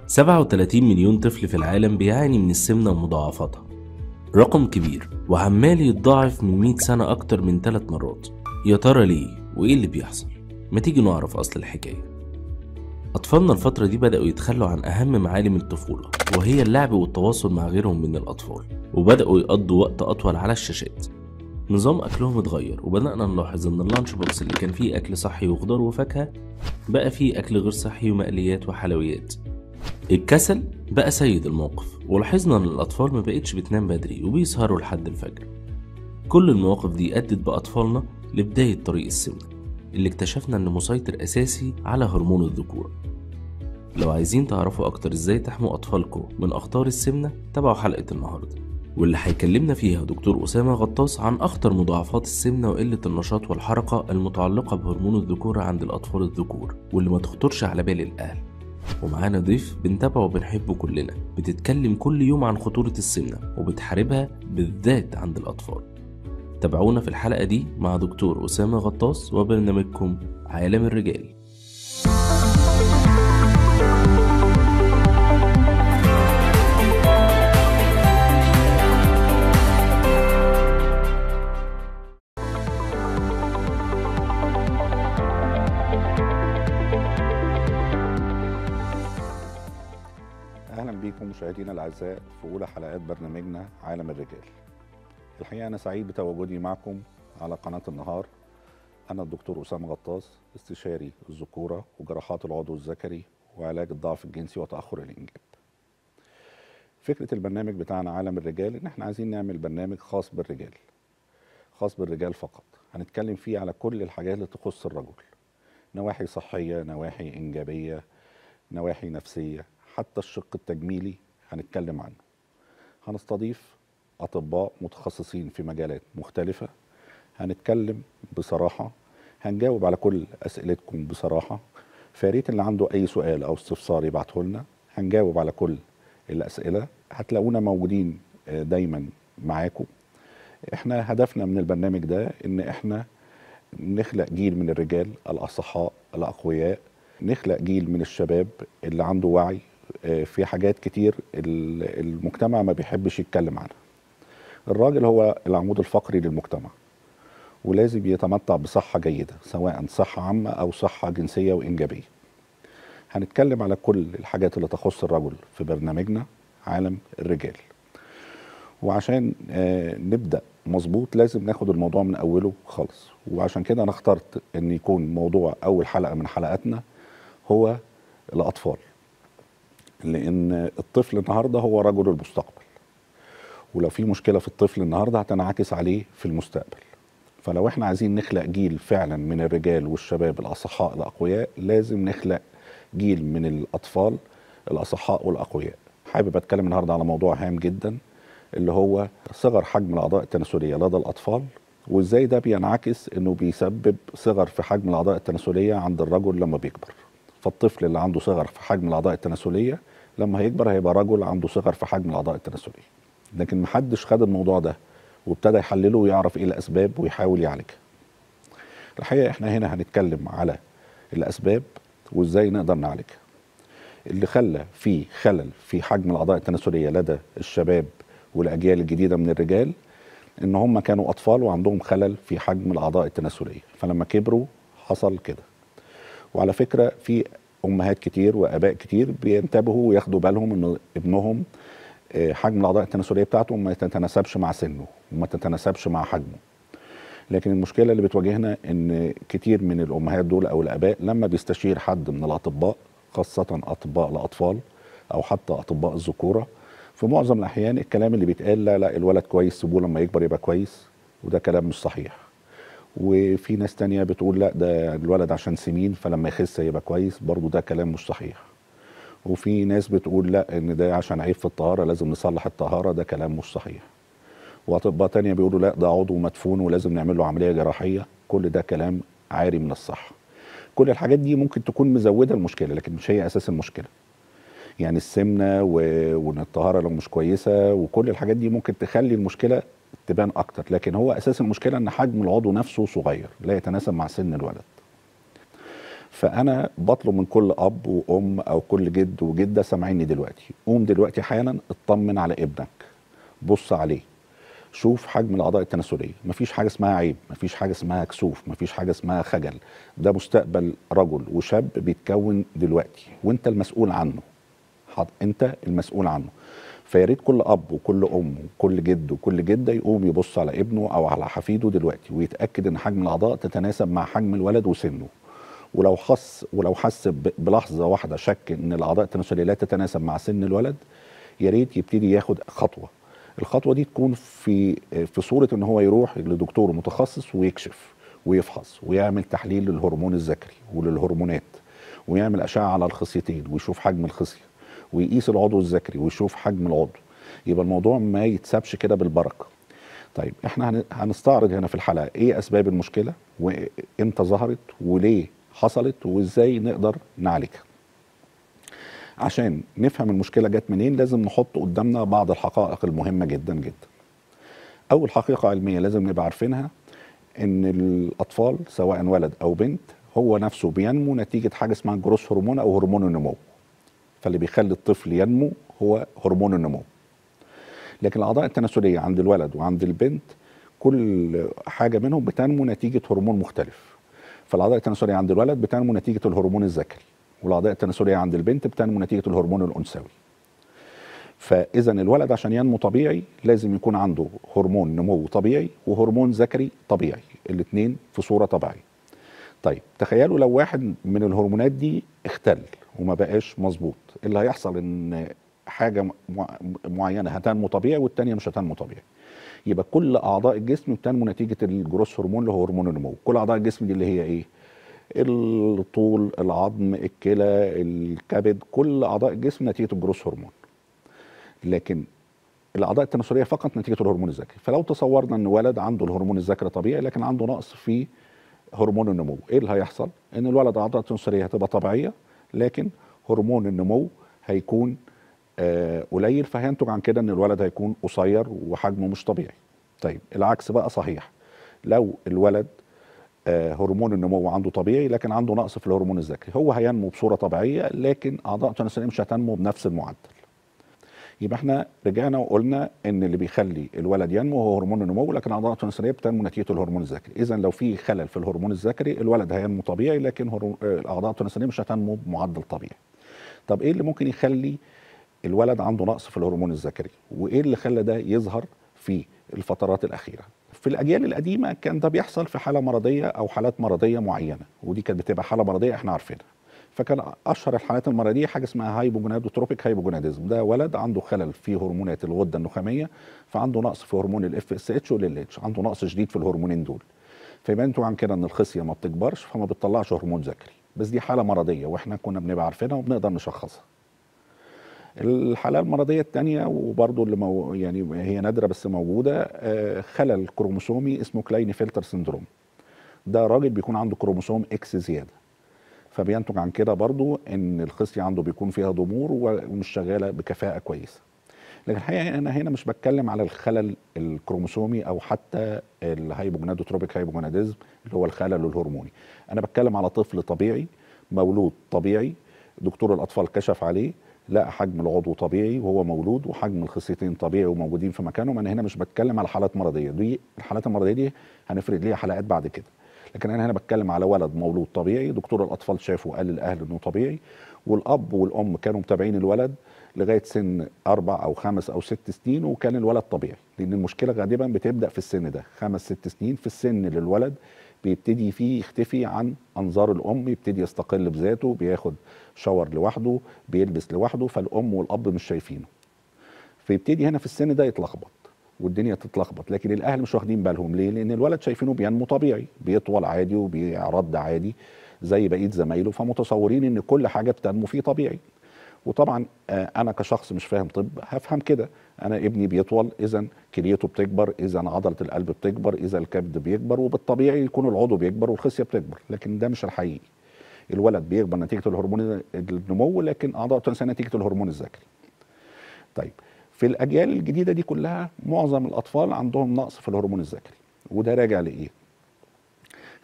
37 مليون طفل في العالم بيعاني من السمنة ومضاعفاتها رقم كبير وعمال يتضاعف من 100 سنة أكتر من 3 مرات يا ترى ليه وإيه اللي بيحصل؟ ما تيجي نعرف أصل الحكاية أطفالنا الفترة دي بدأوا يتخلوا عن أهم معالم الطفولة وهي اللعب والتواصل مع غيرهم من الأطفال وبدأوا يقضوا وقت أطول على الشاشات نظام أكلهم اتغير وبدأنا نلاحظ إن اللانش بوكس اللي كان فيه أكل صحي وخضار وفاكهة بقى فيه أكل غير صحي ومقليات وحلويات الكسل بقى سيد الموقف ولاحظنا إن الأطفال ما بقتش بتنام بدري وبيسهروا لحد الفجر كل المواقف دي أدت بأطفالنا لبداية طريق السمنة اللي اكتشفنا إنه مسيطر أساسي على هرمون الذكورة لو عايزين تعرفوا أكتر إزاي تحموا أطفالكم من أخطار السمنة تابعوا حلقة النهاردة واللي هيكلمنا فيها دكتور أسامة غطاس عن أخطر مضاعفات السمنة وقلة النشاط والحركة المتعلقة بهرمون الذكورة عند الأطفال الذكور واللي ما تخطرش على بال الأهل ومعانا ضيف بنتابعه وبنحبه كلنا بتتكلم كل يوم عن خطورة السمنة وبتحاربها بالذات عند الأطفال تابعونا في الحلقة دي مع دكتور أسامة غطاس وبرنامجكم عالم الرجال اهلا بيكم مشاهدينا الاعزاء في اولى حلقات برنامجنا عالم الرجال الحقيقه انا سعيد بتواجدي معكم على قناه النهار انا الدكتور اسامه غطاس استشاري الذكوره وجراحات العضو الذكري وعلاج الضعف الجنسي وتاخر الانجاب فكره البرنامج بتاعنا عالم الرجال ان احنا عايزين نعمل برنامج خاص بالرجال خاص بالرجال فقط هنتكلم فيه على كل الحاجات اللي تخص الرجل نواحي صحيه نواحي انجابيه نواحي نفسيه حتى الشق التجميلي هنتكلم عنه هنستضيف أطباء متخصصين في مجالات مختلفة هنتكلم بصراحة هنجاوب على كل أسئلتكم بصراحة فياريت اللي عنده أي سؤال أو استفسار يبعته لنا هنجاوب على كل الأسئلة هتلاقونا موجودين آه، دايما معاكم احنا هدفنا من البرنامج ده ان احنا نخلق جيل من الرجال الأصحاء الأقوياء نخلق جيل من الشباب اللي عنده وعي آه، في حاجات كتير ال- المجتمع ما بيحبش يتكلم عنها الراجل هو العمود الفقري للمجتمع ولازم يتمتع بصحة جيدة سواء صحة عامة أو صحة جنسية وإنجابية هنتكلم على كل الحاجات اللي تخص الرجل في برنامجنا عالم الرجال وعشان آه، نبدأ مظبوط لازم ناخد الموضوع من أوله خالص وعشان كده أنا اخترت أن يكون موضوع أول حلقة من حلقاتنا هو الأطفال لان الطفل النهارده هو رجل المستقبل ولو في مشكله في الطفل النهارده هتنعكس عليه في المستقبل فلو احنا عايزين نخلق جيل فعلا من الرجال والشباب الاصحاء الاقوياء لازم نخلق جيل من الاطفال الاصحاء والاقوياء حابب اتكلم النهارده على موضوع هام جدا اللي هو صغر حجم الاعضاء التناسليه لدى الاطفال وازاي ده بينعكس انه بيسبب صغر في حجم الاعضاء التناسليه عند الرجل لما بيكبر فالطفل اللي عنده صغر في حجم الاعضاء التناسليه لما هيكبر هيبقى رجل عنده صغر في حجم الاعضاء التناسليه لكن محدش خد الموضوع ده وابتدى يحلله ويعرف ايه الاسباب ويحاول يعالجها الحقيقه احنا هنا هنتكلم على الاسباب وازاي نقدر نعالجها اللي خلى في خلل في حجم الاعضاء التناسليه لدى الشباب والاجيال الجديده من الرجال ان هم كانوا اطفال وعندهم خلل في حجم الاعضاء التناسليه فلما كبروا حصل كده وعلى فكره في امهات كتير واباء كتير بينتبهوا وياخدوا بالهم ان ابنهم آه، حجم الاعضاء التناسليه بتاعته ما تتناسبش مع سنه وما تتناسبش مع حجمه لكن المشكله اللي بتواجهنا ان كتير من الامهات دول او الاباء لما بيستشير حد من الاطباء خاصه اطباء الاطفال او حتى اطباء الذكوره في معظم الاحيان الكلام اللي بيتقال لا لا الولد كويس سيبوه لما يكبر يبقى كويس وده كلام مش صحيح وفي ناس تانية بتقول لا ده الولد عشان سمين فلما يخس يبقى كويس برضو ده كلام مش صحيح وفي ناس بتقول لا ان ده عشان عيب في الطهارة لازم نصلح الطهارة ده كلام مش صحيح واطباء تانية بيقولوا لا ده عضو مدفون ولازم نعمل له عملية جراحية كل ده كلام عاري من الصحة كل الحاجات دي ممكن تكون مزودة المشكلة لكن مش هي اساس المشكلة يعني السمنة و- وان الطهارة لو مش كويسة وكل الحاجات دي ممكن تخلي المشكلة تبان اكتر لكن هو اساس المشكله ان حجم العضو نفسه صغير لا يتناسب مع سن الولد فانا بطلب من كل اب وام او كل جد وجده سامعيني دلوقتي قوم دلوقتي حالا اطمن على ابنك بص عليه شوف حجم الاعضاء التناسليه مفيش حاجه اسمها عيب مفيش حاجه اسمها كسوف مفيش حاجه اسمها خجل ده مستقبل رجل وشاب بيتكون دلوقتي وانت المسؤول عنه حض... انت المسؤول عنه فيا ريت كل اب وكل ام وكل جد وكل جده يقوم يبص على ابنه او على حفيده دلوقتي ويتاكد ان حجم الاعضاء تتناسب مع حجم الولد وسنه ولو حس ولو حس ب- بلحظه واحده شك ان الاعضاء التناسليه لا تتناسب مع سن الولد يا ريت يبتدي ياخد خطوه الخطوه دي تكون في في صوره ان هو يروح لدكتور متخصص ويكشف ويفحص ويعمل تحليل للهرمون الذكري وللهرمونات ويعمل اشعه على الخصيتين ويشوف حجم الخصيه ويقيس العضو الذكري ويشوف حجم العضو يبقى الموضوع ما يتسابش كده بالبركه طيب احنا هن- هنستعرض هنا في الحلقه ايه اسباب المشكله وامتى ظهرت وليه حصلت وازاي نقدر نعالجها عشان نفهم المشكله جت منين لازم نحط قدامنا بعض الحقائق المهمه جدا جدا اول حقيقه علميه لازم نبقى عارفينها ان الاطفال سواء ولد او بنت هو نفسه بينمو نتيجه حاجه اسمها جروس هرمون او هرمون النمو فاللي بيخلي الطفل ينمو هو هرمون النمو لكن الاعضاء التناسليه عند الولد وعند البنت كل حاجه منهم بتنمو نتيجه هرمون مختلف فالاعضاء التناسليه عند الولد بتنمو نتيجه الهرمون الذكري والاعضاء التناسليه عند البنت بتنمو نتيجه الهرمون الانثوي فاذا الولد عشان ينمو طبيعي لازم يكون عنده هرمون نمو طبيعي وهرمون ذكري طبيعي الاثنين في صوره طبيعيه طيب تخيلوا لو واحد من الهرمونات دي اختل وما بقاش مظبوط اللي هيحصل ان حاجه مع- معينه هتنمو طبيعي والتانيه مش هتنمو طبيعي يبقى كل اعضاء الجسم بتنمو نتيجه الجروس هرمون اللي هو هرمون النمو كل اعضاء الجسم دي اللي هي ايه الطول العظم الكلى الكبد كل اعضاء الجسم نتيجه الجروس هرمون لكن الاعضاء التناسليه فقط نتيجه الهرمون الذكري فلو تصورنا ان ولد عنده الهرمون الذكري طبيعي لكن عنده نقص في هرمون النمو ايه اللي هيحصل ان الولد اعضاء التناسليه هتبقى طبيعيه لكن هرمون النمو هيكون آه، قليل فهينتج عن كده ان الولد هيكون قصير وحجمه مش طبيعي طيب العكس بقى صحيح لو الولد آه، هرمون النمو عنده طبيعي لكن عنده نقص في الهرمون الذكري هو هينمو بصوره طبيعيه لكن اعضاء التناسليه مش هتنمو بنفس المعدل يبقى احنا رجعنا وقلنا ان اللي بيخلي الولد ينمو هو هرمون النمو لكن اعضاء التناسليه بتنمو نتيجه الهرمون الذكري اذا لو في خلل في الهرمون الذكري الولد هينمو طبيعي لكن هرو... آه، الاعضاء التناسليه مش هتنمو بمعدل طبيعي طب ايه اللي ممكن يخلي الولد عنده نقص في الهرمون الذكري وايه اللي خلى ده يظهر في الفترات الاخيره في الاجيال القديمه كان ده بيحصل في حاله مرضيه او حالات مرضيه معينه ودي كانت بتبقى حاله مرضيه احنا عارفينها فكان اشهر الحالات المرضيه حاجه اسمها هايبوجونادوتروبيك هايبوجوناديزم ده ولد عنده خلل في هرمونات الغده النخاميه فعنده نقص في هرمون الاف اس اتش والال اتش عنده نقص شديد في الهرمونين دول فيبقى انتوا عن كده ان الخصيه ما بتكبرش فما بتطلعش هرمون ذكري بس دي حاله مرضيه واحنا كنا بنبقى عارفينها وبنقدر نشخصها الحالة المرضية الثانية وبرضه اللي مو يعني هي نادرة بس موجودة آه، خلل كروموسومي اسمه كلايني فلتر سندروم ده راجل بيكون عنده كروموسوم اكس زيادة فبينتج عن كده برضه ان الخصية عنده بيكون فيها ضمور ومش شغالة بكفاءة كويسة لكن الحقيقة انا هنا مش بتكلم على الخلل الكروموسومي او حتى الهايبوجونادوتروبيك هايبوجوناديزم اللي هو الخلل الهرموني انا بتكلم على طفل طبيعي مولود طبيعي دكتور الاطفال كشف عليه لقى حجم العضو طبيعي وهو مولود وحجم الخصيتين طبيعي وموجودين في مكانهم انا هنا مش بتكلم على حالات مرضيه دي الحالات المرضيه دي هنفرد ليها حلقات بعد كده لكن انا هنا بتكلم على ولد مولود طبيعي دكتور الاطفال شافه وقال للاهل انه طبيعي والاب والام كانوا متابعين الولد لغايه سن اربع او خمس او ست سنين وكان الولد طبيعي لان المشكله غالبا بتبدا في السن ده خمس ست سنين في السن اللي الولد بيبتدي فيه يختفي عن انظار الام يبتدي يستقل بذاته بياخد شاور لوحده بيلبس لوحده فالام والاب مش شايفينه فيبتدي هنا في السن ده يتلخبط والدنيا تتلخبط لكن الاهل مش واخدين بالهم ليه لان الولد شايفينه بينمو طبيعي بيطول عادي وبيعرض عادي زي بقيه زمايله فمتصورين ان كل حاجه بتنمو فيه طبيعي وطبعا آه، انا كشخص مش فاهم طب هفهم كده انا ابني بيطول اذا كليته بتكبر اذا عضله القلب بتكبر اذا الكبد بيكبر وبالطبيعي يكون العضو بيكبر والخصيه بتكبر لكن ده مش الحقيقي الولد بيكبر نتيجه الهرمون النمو لكن اعضاء التناسليه نتيجه الهرمون الذكري طيب في الاجيال الجديده دي كلها معظم الاطفال عندهم نقص في الهرمون الذكري وده راجع لايه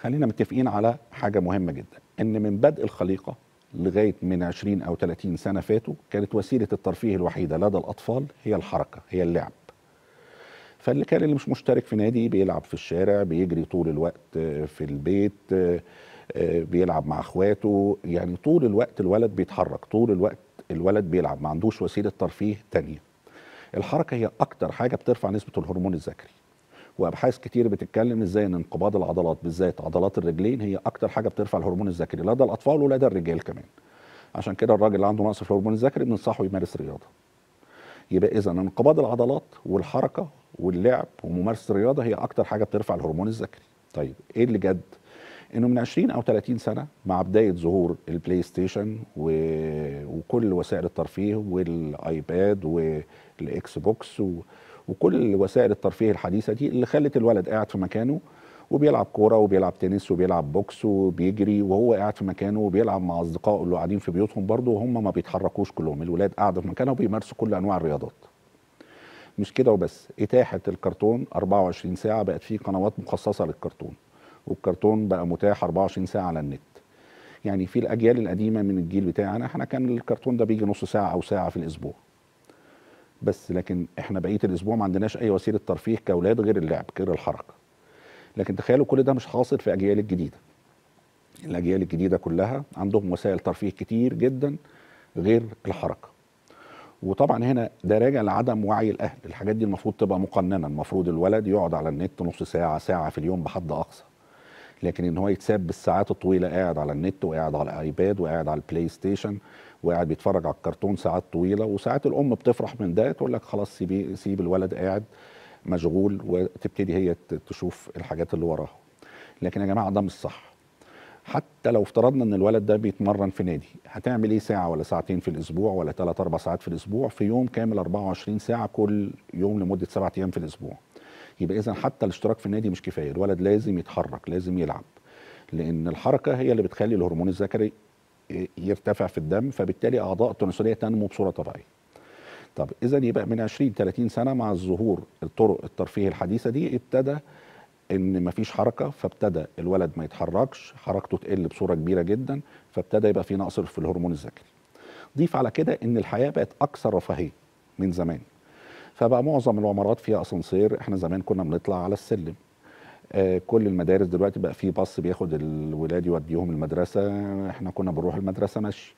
خلينا متفقين على حاجه مهمه جدا ان من بدء الخليقه لغايه من 20 او 30 سنه فاتوا كانت وسيله الترفيه الوحيده لدى الاطفال هي الحركه هي اللعب فاللي كان اللي مش مشترك في نادي بيلعب في الشارع بيجري طول الوقت آه، في البيت آه، آه، بيلعب مع اخواته يعني طول الوقت الولد بيتحرك طول الوقت الولد بيلعب ما عندوش وسيله ترفيه تانية الحركه هي اكتر حاجه بترفع نسبه الهرمون الذكري وابحاث كتير بتتكلم ازاي ان انقباض العضلات بالذات عضلات الرجلين هي اكتر حاجه بترفع الهرمون الذكري لدى الاطفال ولدى الرجال كمان عشان كده الراجل اللي عنده نقص في الهرمون الذكري بننصحه يمارس رياضه يبقى اذا انقباض العضلات والحركه واللعب وممارسه الرياضه هي اكتر حاجه بترفع الهرمون الذكري طيب ايه اللي جد انه من 20 او 30 سنه مع بدايه ظهور البلاي ستيشن و... وكل وسائل الترفيه والايباد والاكس بوكس و... وكل وسائل الترفيه الحديثه دي اللي خلت الولد قاعد في مكانه وبيلعب كوره وبيلعب تنس وبيلعب بوكس وبيجري وهو قاعد في مكانه وبيلعب مع اصدقائه اللي قاعدين في بيوتهم برضه وهم ما بيتحركوش كلهم الولاد قاعده في مكانها وبيمارسوا كل انواع الرياضات مش كده وبس اتاحه الكرتون 24 ساعه بقت في قنوات مخصصه للكرتون والكرتون بقى متاح 24 ساعه على النت يعني في الاجيال القديمه من الجيل بتاعنا احنا كان الكرتون ده بيجي نص ساعه او ساعه في الاسبوع بس لكن احنا بقيه الاسبوع ما عندناش اي وسيله ترفيه كاولاد غير اللعب غير الحركه لكن تخيلوا كل ده مش حاصل في اجيال الجديده الاجيال الجديده كلها عندهم وسائل ترفيه كتير جدا غير الحركه وطبعا هنا ده راجع لعدم وعي الاهل الحاجات دي المفروض تبقى مقننه المفروض الولد يقعد على النت نص ساعه ساعه في اليوم بحد اقصى لكن ان هو يتساب بالساعات الطويله قاعد على النت وقاعد على الايباد وقاعد على البلاي ستيشن وقاعد بيتفرج على الكرتون ساعات طويله وساعات الام بتفرح من ده تقول لك خلاص سيبي سيب الولد قاعد مشغول وتبتدي هي ت- تشوف الحاجات اللي وراها لكن يا جماعه ده مش صح حتى لو افترضنا ان الولد ده بيتمرن في نادي هتعمل ايه ساعه ولا ساعتين في الاسبوع ولا ثلاث اربع ساعات في الاسبوع في يوم كامل 24 ساعه كل يوم لمده سبعة ايام في الاسبوع يبقى اذا حتى الاشتراك في النادي مش كفايه الولد لازم يتحرك لازم يلعب لان الحركه هي اللي بتخلي الهرمون الذكري ي- يرتفع في الدم فبالتالي اعضاء التناسليه تنمو بصوره طبيعيه طب اذا يبقى من 20 30 سنه مع الظهور الطرق الترفيه الحديثه دي ابتدى ان مفيش حركه فابتدى الولد ما يتحركش حركته تقل بصوره كبيره جدا فابتدى يبقى في نقص في الهرمون الذكري ضيف على كده ان الحياه بقت اكثر رفاهيه من زمان فبقى معظم العمارات فيها اسانسير احنا زمان كنا بنطلع على السلم آه، كل المدارس دلوقتي بقى في باص بياخد الولاد يوديهم المدرسه احنا كنا بنروح المدرسه مشي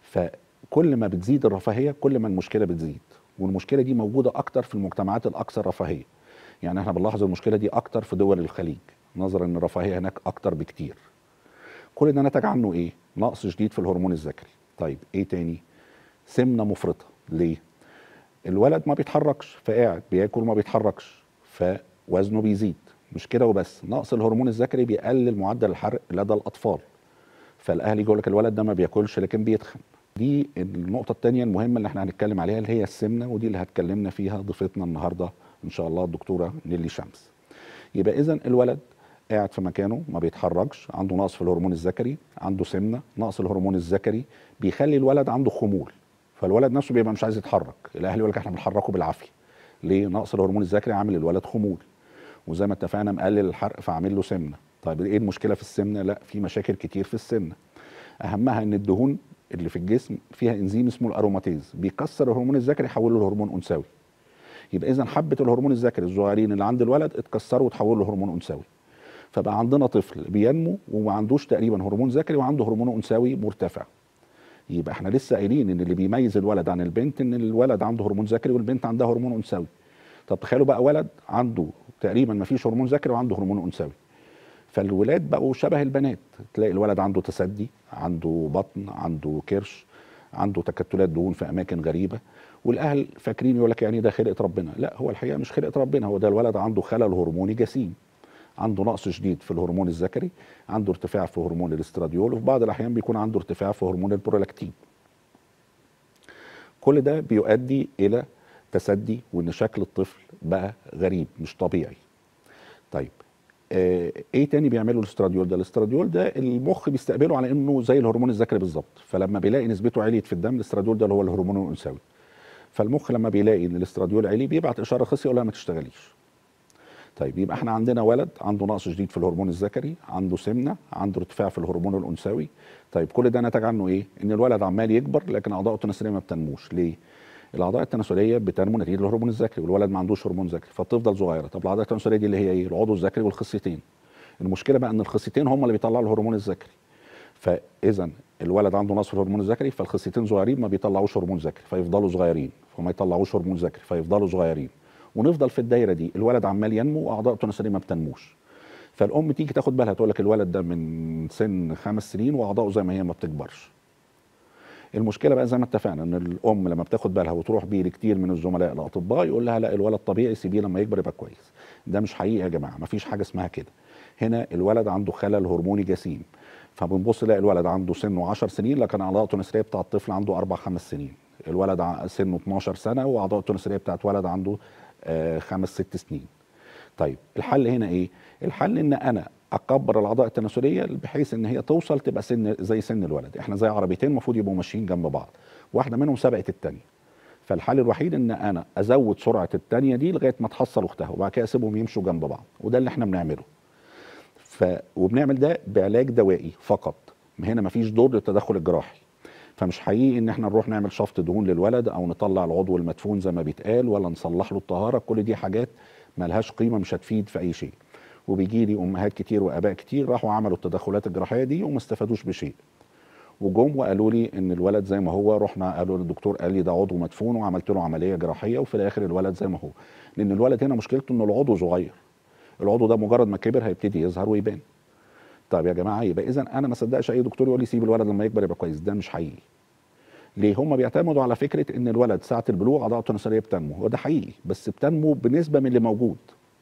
فكل ما بتزيد الرفاهيه كل ما المشكله بتزيد والمشكله دي موجوده اكتر في المجتمعات الاكثر رفاهيه يعني احنا بنلاحظ المشكله دي اكتر في دول الخليج نظرا ان الرفاهيه هناك اكتر بكتير كل ده نتج عنه ايه نقص شديد في الهرمون الذكري طيب ايه تاني سمنه مفرطه ليه الولد ما بيتحركش فقاعد بياكل ما بيتحركش فوزنه بيزيد مش كده وبس نقص الهرمون الذكري بيقلل معدل الحرق لدى الاطفال فالاهل يقول لك الولد ده ما بياكلش لكن بيتخن دي النقطة التانية المهمة اللي احنا هنتكلم عليها اللي هي السمنة ودي اللي هتكلمنا فيها ضيفتنا النهاردة ان شاء الله الدكتورة نيلي شمس يبقى اذا الولد قاعد في مكانه ما بيتحركش عنده نقص في الهرمون الذكري عنده سمنة نقص الهرمون الذكري بيخلي الولد عنده خمول فالولد نفسه بيبقى مش عايز يتحرك الاهل يقول لك احنا بنحركه بالعافية ليه نقص الهرمون الذكري عامل الولد خمول وزي ما اتفقنا مقلل الحرق فعامل له سمنه طيب ايه المشكله في السمنه لا في مشاكل كتير في السمنه اهمها ان الدهون اللي في الجسم فيها انزيم اسمه الاروماتيز بيكسر الهرمون الذكري يحوله لهرمون انثوي يبقى اذا حبه الهرمون الذكري الصغيرين اللي عند الولد اتكسروا وتحولوا لهرمون انثوي فبقى عندنا طفل بينمو وما عندوش تقريبا هرمون ذكري وعنده هرمون انثوي مرتفع يبقى احنا لسه قايلين ان اللي بيميز الولد عن البنت ان الولد عنده هرمون ذكري والبنت عندها هرمون انثوي طب تخيلوا بقى ولد عنده تقريبا ما فيش هرمون ذكري وعنده هرمون انثوي فالولاد بقوا شبه البنات تلاقي الولد عنده تسدي عنده بطن عنده كرش عنده تكتلات دهون في اماكن غريبه والاهل فاكرين يقول لك يعني ده خلقه ربنا لا هو الحقيقه مش خلقه ربنا هو ده الولد عنده خلل هرموني جسيم عنده نقص شديد في الهرمون الذكري عنده ارتفاع في هرمون الاستراديول وفي بعض الاحيان بيكون عنده ارتفاع في هرمون البرولاكتين كل ده بيؤدي الى تسدي وان شكل الطفل بقى غريب مش طبيعي طيب آه ايه تاني بيعمله الاستراديول ده الاستراديول ده المخ بيستقبله على انه زي الهرمون الذكري بالظبط فلما بيلاقي نسبته عليت في الدم الاستراديول ده اللي هو الهرمون الانثوي فالمخ لما بيلاقي ان الاستراديول عالي بيبعت اشاره خصيه يقول لها ما تشتغليش طيب يبقى احنا عندنا ولد عنده نقص شديد في الهرمون الذكري عنده سمنه عنده ارتفاع في الهرمون الانثوي طيب كل ده نتج عنه ايه ان الولد عمال يكبر لكن اعضائه التناسليه ما بتنموش ليه الاعضاء التناسليه بتنمو نتيجه الهرمون الذكري والولد ما عندوش هرمون ذكري فبتفضل صغيره طب الاعضاء التناسليه دي اللي هي ايه العضو الذكري والخصيتين المشكله بقى ان الخصيتين هم اللي بيطلعوا الهرمون الذكري فاذا الولد عنده نقص في الهرمون الذكري فالخصيتين صغيرين ما بيطلعوش هرمون ذكري فيفضلوا صغيرين فما يطلعوش هرمون ذكري فيفضلوا صغيرين ونفضل في الدايره دي الولد عمال ينمو واعضاء التناسليه ما بتنموش فالام تيجي تاخد بالها تقول لك الولد ده من سن خمس سنين واعضائه زي ما هي ما بتكبرش المشكله بقى زي ما اتفقنا ان الام لما بتاخد بالها وتروح بيه لكتير من الزملاء الاطباء يقول لها لا الولد طبيعي سيبيه لما يكبر يبقى كويس ده مش حقيقي يا جماعه ما فيش حاجه اسمها كده هنا الولد عنده خلل هرموني جسيم فبنبص نلاقي الولد عنده سنه 10 سنين لكن اعضاء التناسليه بتاع الطفل عنده اربع خمس سنين الولد ع- سنه 12 سنه واعضاء التناسليه بتاعت ولد عنده آه، خمس ست سنين طيب الحل هنا ايه الحل ان انا اكبر الاعضاء التناسليه بحيث ان هي توصل تبقى سن زي سن الولد احنا زي عربيتين المفروض يبقوا ماشيين جنب بعض واحده منهم سبقت الثانيه فالحل الوحيد ان انا ازود سرعه الثانيه دي لغايه ما تحصل اختها وبعد كده اسيبهم يمشوا جنب بعض وده اللي احنا بنعمله ف وبنعمل ده بعلاج دوائي فقط هنا مفيش دور للتدخل الجراحي فمش حقيقي ان احنا نروح نعمل شفط دهون للولد او نطلع العضو المدفون زي ما بيتقال ولا نصلح له الطهاره كل دي حاجات ملهاش قيمه مش هتفيد في اي شيء وبيجي لي امهات كتير واباء كتير راحوا عملوا التدخلات الجراحيه دي وما استفادوش بشيء وجم وقالوا لي ان الولد زي ما هو رحنا قالوا للدكتور قال لي ده عضو مدفون وعملت له عمليه جراحيه وفي الاخر الولد زي ما هو لان الولد هنا مشكلته ان العضو صغير العضو ده مجرد ما كبر هيبتدي يظهر ويبان طيب يا جماعه يبقى اذا انا ما صدقش اي دكتور يقول لي سيب الولد لما يكبر يبقى كويس ده مش حقيقي ليه هم بيعتمدوا على فكره ان الولد ساعه البلوغ اعضاءه التناسليه بتنمو وده حقيقي بس بتنمو بنسبه من اللي موجود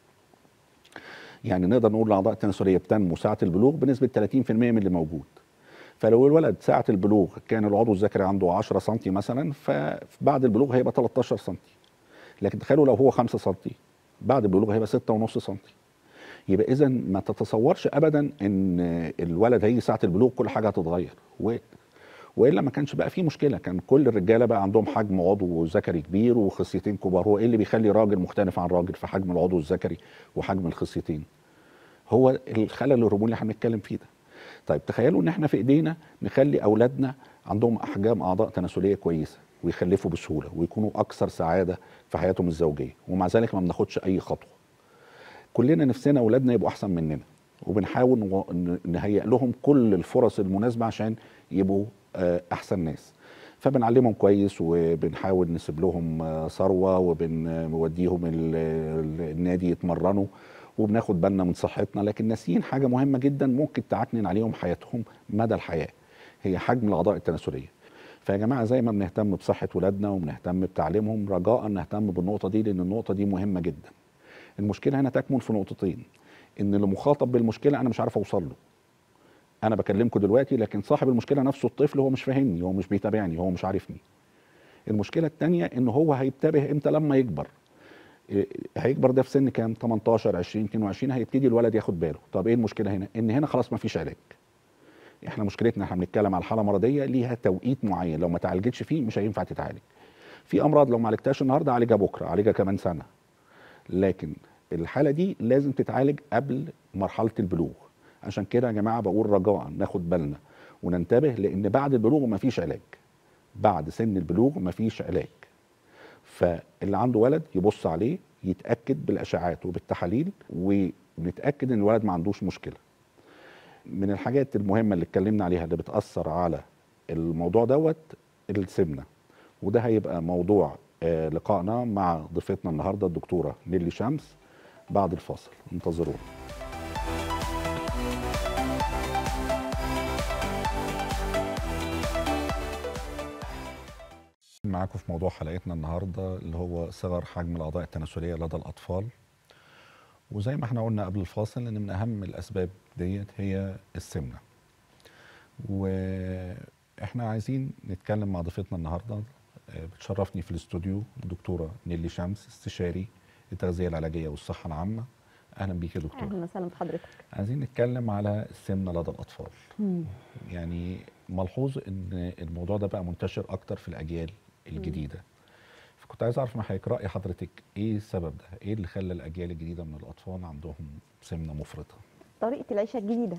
يعني نقدر نقول الاعضاء التناسليه بتنمو ساعه البلوغ بنسبه 30% من اللي موجود فلو الولد ساعه البلوغ كان العضو الذكري عنده 10 سم مثلا فبعد البلوغ هيبقى 13 سم لكن تخيلوا لو هو 5 سم بعد البلوغ هيبقى 6.5 سم يبقى اذا ما تتصورش ابدا ان الولد هيجي ساعه البلوغ كل حاجه هتتغير و... والا ما كانش بقى في مشكله كان كل الرجاله بقى عندهم حجم عضو ذكري كبير وخصيتين كبار هو ايه اللي بيخلي راجل مختلف عن راجل في حجم العضو الذكري وحجم الخصيتين هو الخلل الهرموني اللي احنا بنتكلم فيه ده طيب تخيلوا ان احنا في ايدينا نخلي اولادنا عندهم احجام اعضاء تناسليه كويسه ويخلفوا بسهوله ويكونوا اكثر سعاده في حياتهم الزوجيه ومع ذلك ما بناخدش اي خطوه كلنا نفسنا اولادنا يبقوا احسن مننا وبنحاول نو- ن- نهيئ لهم كل الفرص المناسبه عشان يبقوا آه، احسن ناس فبنعلمهم كويس وبنحاول نسيب لهم آه، ثروه وبنوديهم ال- ال- النادي يتمرنوا وبناخد بالنا من صحتنا لكن ناسيين حاجه مهمه جدا ممكن تعكنن عليهم حياتهم مدى الحياه هي حجم الاعضاء التناسليه فيا جماعه زي ما بنهتم بصحه ولادنا وبنهتم بتعليمهم رجاء نهتم بالنقطه دي لان النقطه دي مهمه جدا المشكله هنا تكمن في نقطتين ان اللي مخاطب بالمشكله انا مش عارف اوصل له انا بكلمكم دلوقتي لكن صاحب المشكله نفسه الطفل هو مش فاهمني هو مش بيتابعني هو مش عارفني المشكله الثانيه ان هو هينتبه امتى لما يكبر إيه، هيكبر ده في سن كام 18 20 22 هيبتدي الولد ياخد باله طب ايه المشكله هنا ان هنا خلاص ما فيش علاج احنا مشكلتنا احنا بنتكلم على حاله مرضيه ليها توقيت معين لو ما تعالجتش فيه مش هينفع تتعالج في امراض لو ما عالجتهاش النهارده عالجها بكره عالجها كمان سنه لكن الحاله دي لازم تتعالج قبل مرحله البلوغ عشان كده يا جماعه بقول رجاء ناخد بالنا وننتبه لان بعد البلوغ مفيش علاج بعد سن البلوغ مفيش علاج فاللي عنده ولد يبص عليه يتاكد بالاشعاعات وبالتحاليل ونتاكد ان الولد ما عندوش مشكله من الحاجات المهمه اللي اتكلمنا عليها اللي بتاثر على الموضوع دوت السمنه وده هيبقى موضوع آه، لقائنا مع ضيفتنا النهارده الدكتوره نيلي شمس بعد الفاصل انتظرونا معاكم في موضوع حلقتنا النهارده اللي هو صغر حجم الاعضاء التناسليه لدى الاطفال وزي ما احنا قلنا قبل الفاصل ان من اهم الاسباب ديت هي السمنه واحنا عايزين نتكلم مع ضيفتنا النهارده آه، بتشرفني في الاستوديو الدكتوره نيلي شمس استشاري التغذيه العلاجيه والصحه العامه اهلا بيك يا دكتوره اهلا وسهلا بحضرتك عايزين نتكلم على السمنه لدى الاطفال يعني ملحوظ ان الموضوع ده بقى منتشر اكتر في الاجيال الجديده كنت عايز اعرف من حضرتك راي حضرتك ايه السبب ده ايه اللي خلى الاجيال الجديده من الاطفال عندهم سمنه مفرطه طريقه العيشه الجديده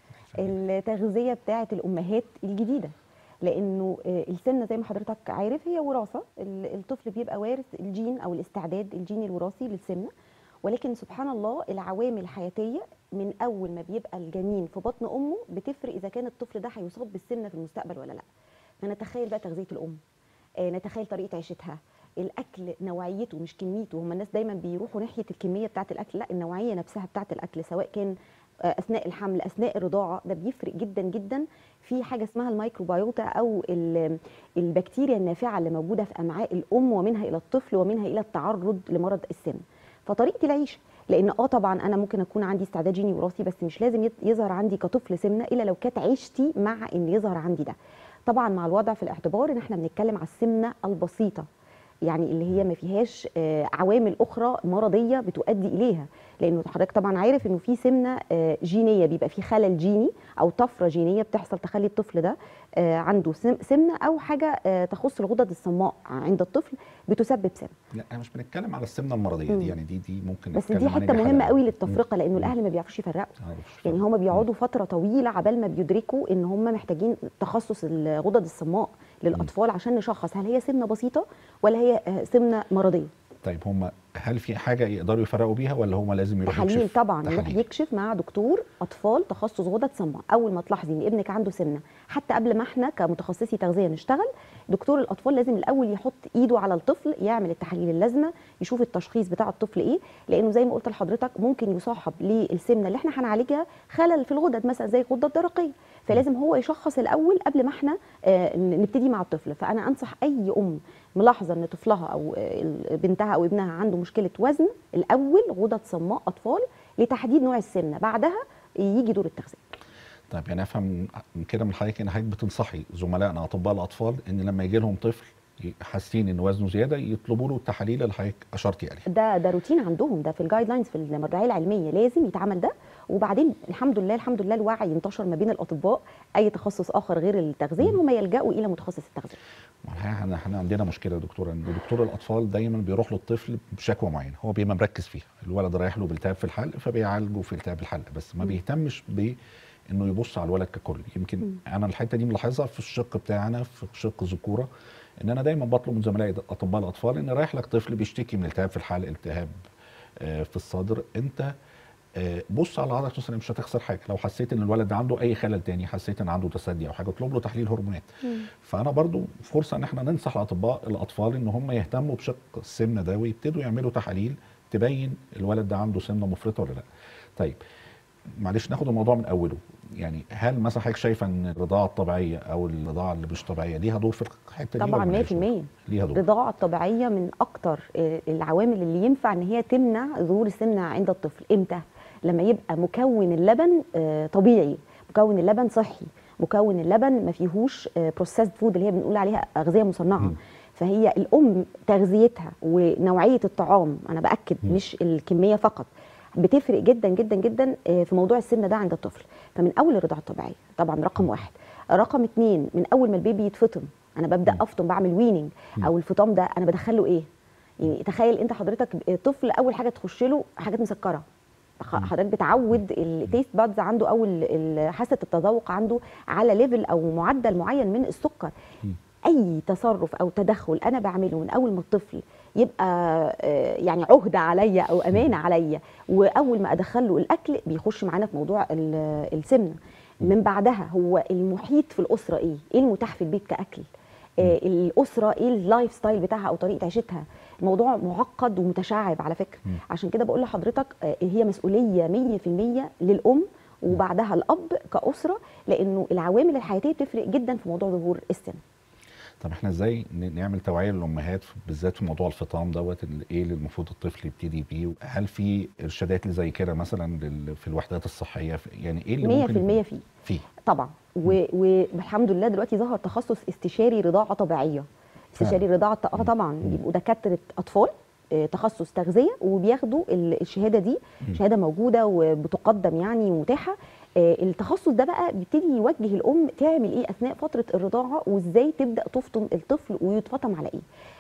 التغذيه بتاعه الامهات الجديده لانه آه، السمنه زي ما حضرتك عارف هي وراثه ال- الطفل بيبقى وارث الجين او الاستعداد الجيني الوراثي للسمنه ولكن سبحان الله العوامل الحياتيه من اول ما بيبقى الجنين في بطن امه بتفرق اذا كان الطفل ده هيصاب بالسمنه في المستقبل ولا لا فنتخيل بقى تغذيه الام آه، نتخيل طريقه عيشتها الاكل نوعيته مش كميته هم الناس دايما بيروحوا ناحيه الكميه بتاعه الاكل لا النوعيه نفسها بتاعه الاكل سواء كان آه، اثناء الحمل اثناء الرضاعه ده بيفرق جدا جدا في حاجه اسمها الميكروبيوتا او ال- البكتيريا النافعه اللي موجوده في امعاء الام ومنها الى الطفل ومنها الى التعرض لمرض السمنه فطريقه العيش لان اه طبعا انا ممكن اكون عندي استعداد جيني وراثي بس مش لازم يت- يظهر عندي كطفل سمنه الا لو كانت عيشتي مع ان يظهر عندي ده طبعا مع الوضع في الاعتبار ان احنا بنتكلم على السمنه البسيطه يعني اللي هي ما فيهاش آه، عوامل اخرى مرضيه بتؤدي اليها لانه حضرتك طبعا عارف انه في سمنه آه، جينيه بيبقى في خلل جيني او طفره جينيه بتحصل تخلي الطفل ده آه، عنده سم- سمنه او حاجه آه، تخص الغدد الصماء عند الطفل بتسبب سمنه لا انا مش بنتكلم على السمنه المرضيه مم. دي يعني دي دي ممكن بس نتكلم دي عنها، حته مهمه حلقة. قوي للتفرقه لانه مم. الاهل ما بيعرفوش يفرقوا معرفش. يعني هما بيقعدوا فتره طويله عبال ما بيدركوا ان هما محتاجين تخصص الغدد الصماء للاطفال عشان نشخص هل هي سمنه بسيطه ولا هي آه، سمنه مرضيه طيب هم هل في حاجه يقدروا يفرقوا بيها ولا هم لازم يروحوا تحاليل يكشفوا؟ طبعا يروح تحاليل. يكشف مع دكتور اطفال تخصص غدد صماء اول ما تلاحظي ان ابنك عنده سمنه حتى قبل ما احنا كمتخصصي تغذيه نشتغل دكتور الاطفال لازم الاول يحط ايده على الطفل يعمل التحاليل اللازمه يشوف التشخيص بتاع الطفل ايه لانه زي ما قلت لحضرتك ممكن يصاحب للسمنه اللي احنا هنعالجها خلل في الغدد مثلا زي الغده الدرقيه فلازم هو يشخص الاول قبل ما احنا آه، نبتدي مع الطفل فانا انصح اي ام ملاحظه ان طفلها او آه، بنتها او ابنها عنده مشكله وزن الاول غدد صماء اطفال لتحديد نوع السمنه بعدها يجي دور التغذيه طيب يعني افهم من كده من حضرتك ان حضرتك بتنصحي زملائنا اطباء الاطفال ان لما يجي لهم طفل حاسين ان وزنه زياده يطلبوا له التحاليل اللي حضرتك اشرتي عليها ده ده روتين عندهم ده في الجايد لاينز في المرجعيه العلميه لازم يتعمل ده وبعدين الحمد لله الحمد لله الوعي انتشر ما بين الاطباء اي تخصص اخر غير التغذيه ان هم يلجأوا الى متخصص التغذيه والحقيقه احنا احنا عندنا مشكله يا دكتوره ان دكتور الاطفال دايما بيروح للطفل بشكوى معينه هو بيبقى مركز فيها الولد رايح له بالتهاب في الحلق فبيعالجه في التهاب الحلق بس ما مم. بيهتمش ب انه يبص على الولد ككل يمكن مم. انا الحته دي ملاحظها في الشق بتاعنا في شق الذكوره ان انا دايما بطلب من زملائي اطباء الاطفال ان رايح لك طفل بيشتكي من التهاب في الحلق التهاب آه، في الصدر انت آه، بص على عضلة مثلا مش هتخسر حاجه لو حسيت ان الولد ده عنده اي خلل تاني حسيت ان عنده تسدي او حاجه اطلب له تحليل هرمونات فانا برضو فرصه ان احنا ننصح الاطباء الاطفال ان هم يهتموا بشق السمنه ده ويبتدوا يعملوا تحاليل تبين الولد ده عنده سمنه مفرطه ولا لا طيب معلش ناخد الموضوع من اوله يعني هل مثلا حضرتك شايفه ان الرضاعه الطبيعيه او الرضاعه اللي مش طبيعيه ليها دور في الحته دي طبعا ولا ملهاش 100% دور؟ ليها دور الرضاعه الطبيعيه من اكتر آه، العوامل اللي ينفع ان هي تمنع ظهور السمنه عند الطفل امتى لما يبقى مكون اللبن آه، طبيعي مكون اللبن صحي مكون اللبن ما فيهوش بروسيسد فود اللي هي بنقول عليها اغذيه مصنعه مم. فهي الام تغذيتها ونوعيه الطعام انا باكد مم. مش الكميه فقط بتفرق جدا جدا جدا آه، في موضوع السمنه ده عند الطفل فمن اول الرضاعه الطبيعيه طبعا رقم واحد رقم اتنين من اول ما البيبي يتفطم انا ببدا مم. افطم بعمل ويننج مم. او الفطام ده انا بدخله ايه يعني تخيل انت حضرتك طفل اول حاجه تخش له حاجات مسكره خ- مم. حضرتك بتعود التيست بادز عنده او ال- ال- حاسه التذوق عنده على ليفل او معدل معين من السكر مم. اي تصرف او تدخل انا بعمله من اول ما الطفل يبقى آه، يعني عهده عليا او امانه عليا واول ما ادخله الاكل بيخش معانا في موضوع ال- السمنه من بعدها هو المحيط في الاسره ايه ايه المتاح في البيت كاكل آه، الاسره ايه اللايف ستايل بتاعها او طريقه عيشتها الموضوع معقد ومتشعب على فكره مم. عشان كده بقول لحضرتك آه، هي مسؤوليه 100% للام وبعدها الاب كاسره لانه العوامل الحياتيه بتفرق جدا في موضوع ظهور السن طب احنا ازاي ن- نعمل توعيه للامهات في- بالذات في موضوع الفطام دوت ال- ايه اللي المفروض الطفل يبتدي بيه هل في ارشادات اللي زي كده مثلا لل- في الوحدات الصحيه في- يعني ايه اللي 100% ممكن فيه فيه طبعا و- والحمد لله دلوقتي ظهر تخصص استشاري رضاعه طبيعيه استشاري رضاعه اه طبعا بيبقوا دكاتره اطفال آه، تخصص تغذيه وبياخدوا ال- الشهاده دي مم. شهاده موجوده وبتقدم يعني ومتاحه آه، التخصص ده بقى بيبتدي يوجه الام تعمل ايه اثناء فتره الرضاعه وازاي تبدا تفطم الطفل ويتفطم على ايه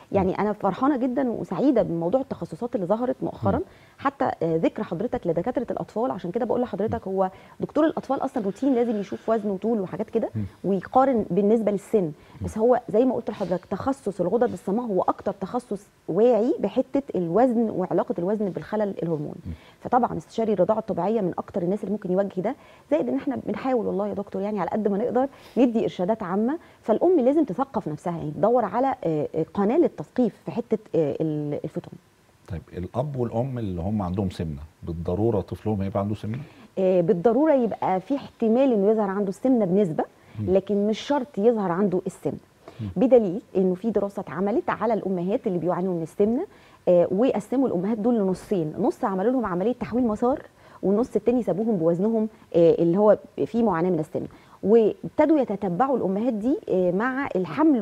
يعني انا فرحانه جدا وسعيده بموضوع التخصصات اللي ظهرت مؤخرا حتى آه، ذكر حضرتك لدكاتره الاطفال عشان كده بقول لحضرتك هو دكتور الاطفال اصلا روتين لازم يشوف وزن وطول وحاجات كده ويقارن بالنسبه للسن بس هو زي ما قلت لحضرتك تخصص الغدد الصماء هو اكتر تخصص واعي بحته الوزن وعلاقه الوزن بالخلل الهرموني فطبعا استشاري الرضاعه الطبيعيه من اكتر الناس اللي ممكن يوجه ده زائد ان احنا بنحاول والله يا دكتور يعني على قد ما نقدر ندي ارشادات عامه فالام لازم تثقف نفسها يعني تدور على آه، آه، قناه للتثقيف في حته آه، ال- الفطام طيب الاب والام اللي هم عندهم سمنه بالضروره طفلهم هيبقى عنده سمنه آه، بالضروره يبقى في احتمال انه يظهر عنده السمنه بنسبه لكن مش شرط يظهر عنده السمنه بدليل انه في دراسه اتعملت على الامهات اللي بيعانوا من السمنه آه، وقسموا الامهات دول لنصين نص عملوا لهم عمليه تحويل مسار والنص التاني سابوهم بوزنهم آه، اللي هو فيه معاناه من السمنه وابتدوا يتتبعوا الامهات دي آه، مع الحمل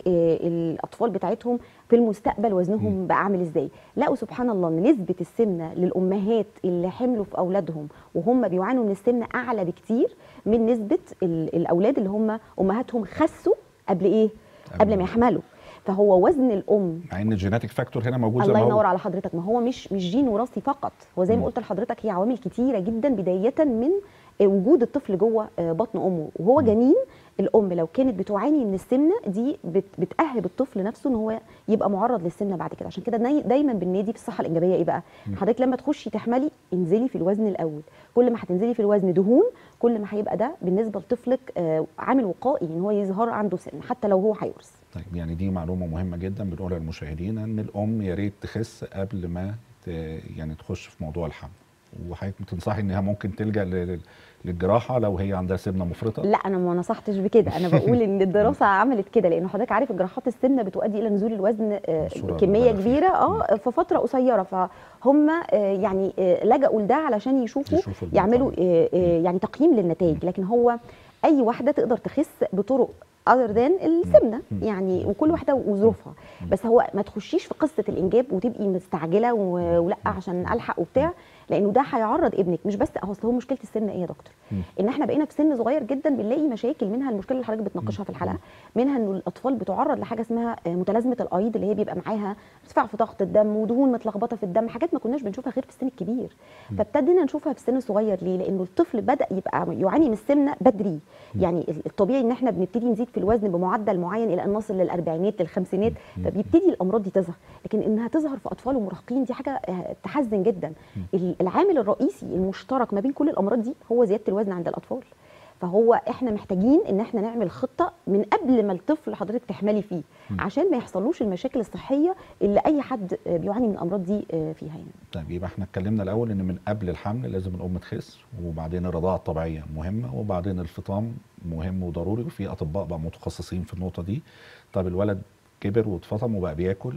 والاطفال بتاعتهم في المستقبل وزنهم بقى عامل ازاي لقوا سبحان الله ان نسبه السمنه للامهات اللي حملوا في اولادهم وهم بيعانوا من السمنه اعلى بكتير من نسبه ال- الاولاد اللي هم امهاتهم خسوا قبل ايه قبل ما يحملوا فهو وزن الام مع ان الجيناتيك فاكتور هنا موجود زي الله ما هو ينور على حضرتك ما هو مش مش جين وراثي فقط هو زي ما مم. قلت لحضرتك هي عوامل كتيره جدا بدايه من آه، وجود الطفل جوه آه، بطن امه وهو جنين الام لو كانت بتعاني من السمنه دي بت بتاهب الطفل نفسه ان هو يبقى معرض للسمنه بعد كده عشان كده ناي- دايما بالنادي في الصحه الانجابيه ايه بقى حضرتك لما تخشي تحملي انزلي في الوزن الاول كل ما هتنزلي في الوزن دهون كل ما هيبقى ده بالنسبه لطفلك آه، عامل وقائي ان هو يظهر عنده سن حتى لو هو هيورث طيب يعني دي معلومه مهمه جدا بنقولها للمشاهدين ان الام يا ريت تخس قبل ما ت... يعني تخش في موضوع الحمل وحضرتك بتنصحي انها ممكن تلجا لل- للجراحه لو هي عندها سمنه مفرطه لا انا ما نصحتش بكده انا بقول ان الدراسه عملت كده لان حضرتك عارف جراحات السمنه بتؤدي الى نزول الوزن آه، بصورة كميه مبالغ فيها. كبيره اه في فتره قصيره فهم آه، يعني آه، لجأوا لده علشان يشوفوا يشوفوا الموضوع. يعملوا آه، آه، يعني تقييم للنتائج لكن هو اي واحده تقدر تخس بطرق اذر ذان السمنه يعني وكل واحده وظروفها بس هو ما تخشيش في قصه الانجاب وتبقي مستعجله و- ولا عشان الحق وبتاع لانه ده هيعرض ابنك مش بس هو أصل هو مشكله السن ايه يا دكتور ان احنا بقينا في سن صغير جدا بنلاقي مشاكل منها المشكله اللي حضرتك بتناقشها في الحلقه منها انه الاطفال بتعرض لحاجه اسمها آه، متلازمه الايض اللي هي بيبقى معاها ارتفاع في ضغط الدم ودهون متلخبطه في الدم حاجات ما كناش بنشوفها غير في السن الكبير فابتدينا نشوفها في السن الصغير ليه لانه الطفل بدا يبقى يعاني من السمنه بدري يعني الطبيعي ان احنا بنبتدي نزيد في الوزن بمعدل معين الى ان نصل للاربعينات للخمسينات فبيبتدي الامراض دي تظهر لكن انها تظهر في اطفال ومراهقين دي حاجه آه، تحزن جدا ال- العامل الرئيسي المشترك ما بين كل الامراض دي هو زياده الوزن عند الاطفال فهو احنا محتاجين ان احنا نعمل خطه من قبل ما الطفل حضرتك تحملي فيه عشان ما يحصلوش المشاكل الصحيه اللي اي حد آه، بيعاني من الامراض دي آه، فيها يعني طيب يبقى احنا اتكلمنا الاول ان من قبل الحمل لازم الام تخس وبعدين الرضاعه الطبيعيه مهمه وبعدين الفطام مهم وضروري وفي اطباء بقى متخصصين في النقطه دي طب الولد كبر واتفطم وبقى بياكل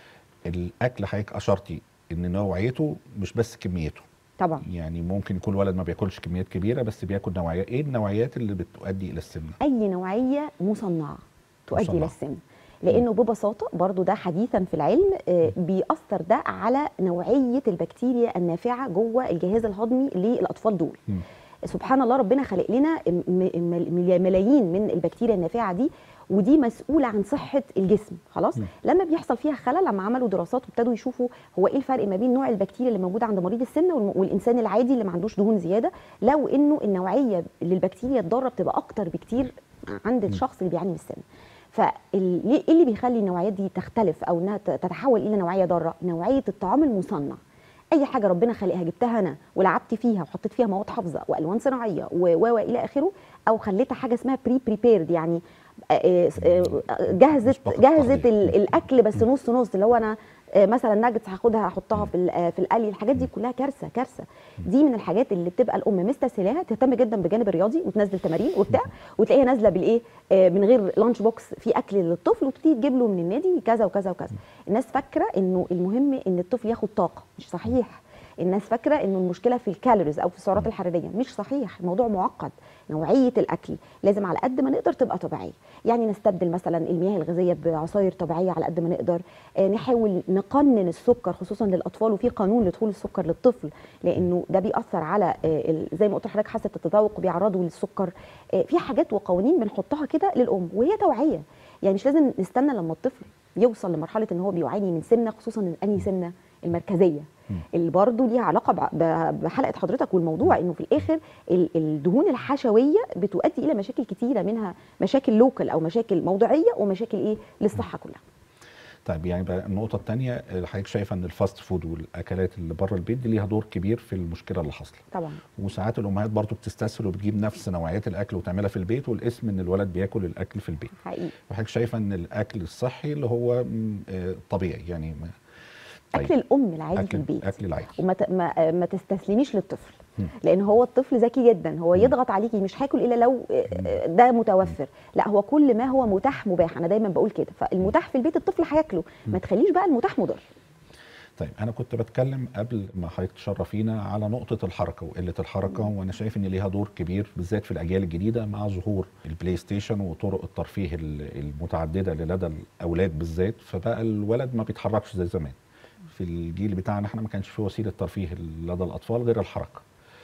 الاكل حضرتك اشرتي ان نوعيته مش بس كميته طبعا يعني ممكن يكون ولد ما بياكلش كميات كبيره بس بياكل نوعيات ايه النوعيات اللي بتؤدي الى السمنه اي نوعيه مصنعه تؤدي مصنعة. الى السمنه لانه ببساطه برضو ده حديثا في العلم آه، بيأثر ده على نوعيه البكتيريا النافعه جوه الجهاز الهضمي للاطفال دول مم. سبحان الله ربنا خلق لنا م- م- ملايين من البكتيريا النافعه دي ودي مسؤوله عن صحه الجسم خلاص مم. لما بيحصل فيها خلل لما عملوا دراسات وابتدوا يشوفوا هو ايه الفرق ما بين نوع البكتيريا اللي موجوده عند مريض السمنه والم- والانسان العادي اللي ما عندوش دهون زياده لو انه النوعيه للبكتيريا الضاره بتبقى اكتر بكتير عند الشخص اللي بيعاني من السمنه فايه اللي بيخلي النوعيات دي تختلف او انها ت- تتحول الى نوعيه ضاره نوعيه الطعام المصنع اي حاجه ربنا خلقها جبتها انا ولعبت فيها وحطيت فيها مواد حافظه والوان صناعيه و و الى اخره او خليتها حاجه اسمها بري بريبيرد يعني آه، آه، جهزت مسبقة جهزت التحضير. ال- الاكل بس نص نص اللي هو انا آه، مثلا ناجتس هاخدها احطها في ال- آه، في القلي الحاجات دي كلها كارثه كارثه دي من الحاجات اللي بتبقى الام مستسهلاها تهتم جدا بالجانب الرياضي وتنزل تمارين وبتاع وتلاقيها نازله بالايه آه، من غير لانش بوكس في اكل للطفل وتبتدي تجيب له من النادي كذا وكذا وكذا الناس فاكره انه المهم ان الطفل ياخد طاقه مش صحيح الناس فاكره انه المشكله في الكالوريز او في السعرات الحراريه مش صحيح الموضوع معقد نوعيه الاكل لازم على قد ما نقدر تبقى طبيعيه يعني نستبدل مثلا المياه الغازيه بعصاير طبيعيه على قد ما نقدر آه، نحاول نقنن السكر خصوصا للاطفال وفي قانون لدخول السكر للطفل لانه ده بيأثر على آه، ال- زي ما قلت لحضرتك حاسه التذوق وبيعرضوا للسكر آه، في حاجات وقوانين بنحطها كده للام وهي توعيه يعني مش لازم نستنى لما الطفل يوصل لمرحله ان هو بيعاني من سمنه خصوصا انهي سمنه المركزيه اللي برضه ليها علاقه بع- ب- بحلقه حضرتك والموضوع انه في الاخر ال- الدهون الحشويه بتؤدي الى مشاكل كتيره منها مشاكل لوكال او مشاكل موضعيه ومشاكل ايه للصحه كلها طيب يعني بقى النقطة الثانية حضرتك شايفة ان الفاست فود والاكلات اللي بره البيت دي ليها دور كبير في المشكلة اللي حاصلة طبعا وساعات الامهات برضو بتستسهل وبتجيب نفس نوعيات الاكل وتعملها في البيت والاسم ان الولد بياكل الاكل في البيت حقيقي وحضرتك شايفه ان الاكل الصحي اللي هو م، آه، طبيعي يعني ما اكل الام العادي في اكل البيت اكل العادي وما ت- ما, ما تستسلميش للطفل لان هو الطفل ذكي جدا هو يضغط عليكي مش هاكل الا لو آه، ده متوفر لا هو كل ما هو متاح مباح انا دايما بقول كده فالمتاح في البيت الطفل هياكله ما تخليش بقى المتاح مضر طيب انا كنت بتكلم قبل ما حضرتك تشرفينا على نقطه الحركه وقله الحركه وانا شايف ان ليها دور كبير بالذات في الاجيال الجديده مع ظهور البلاي ستيشن وطرق الترفيه ال- المتعدده اللي لدى الاولاد بالذات فبقى الولد ما بيتحركش زي زمان في الجيل بتاعنا احنا ما كانش في وسيله ترفيه لدى الاطفال غير الحركه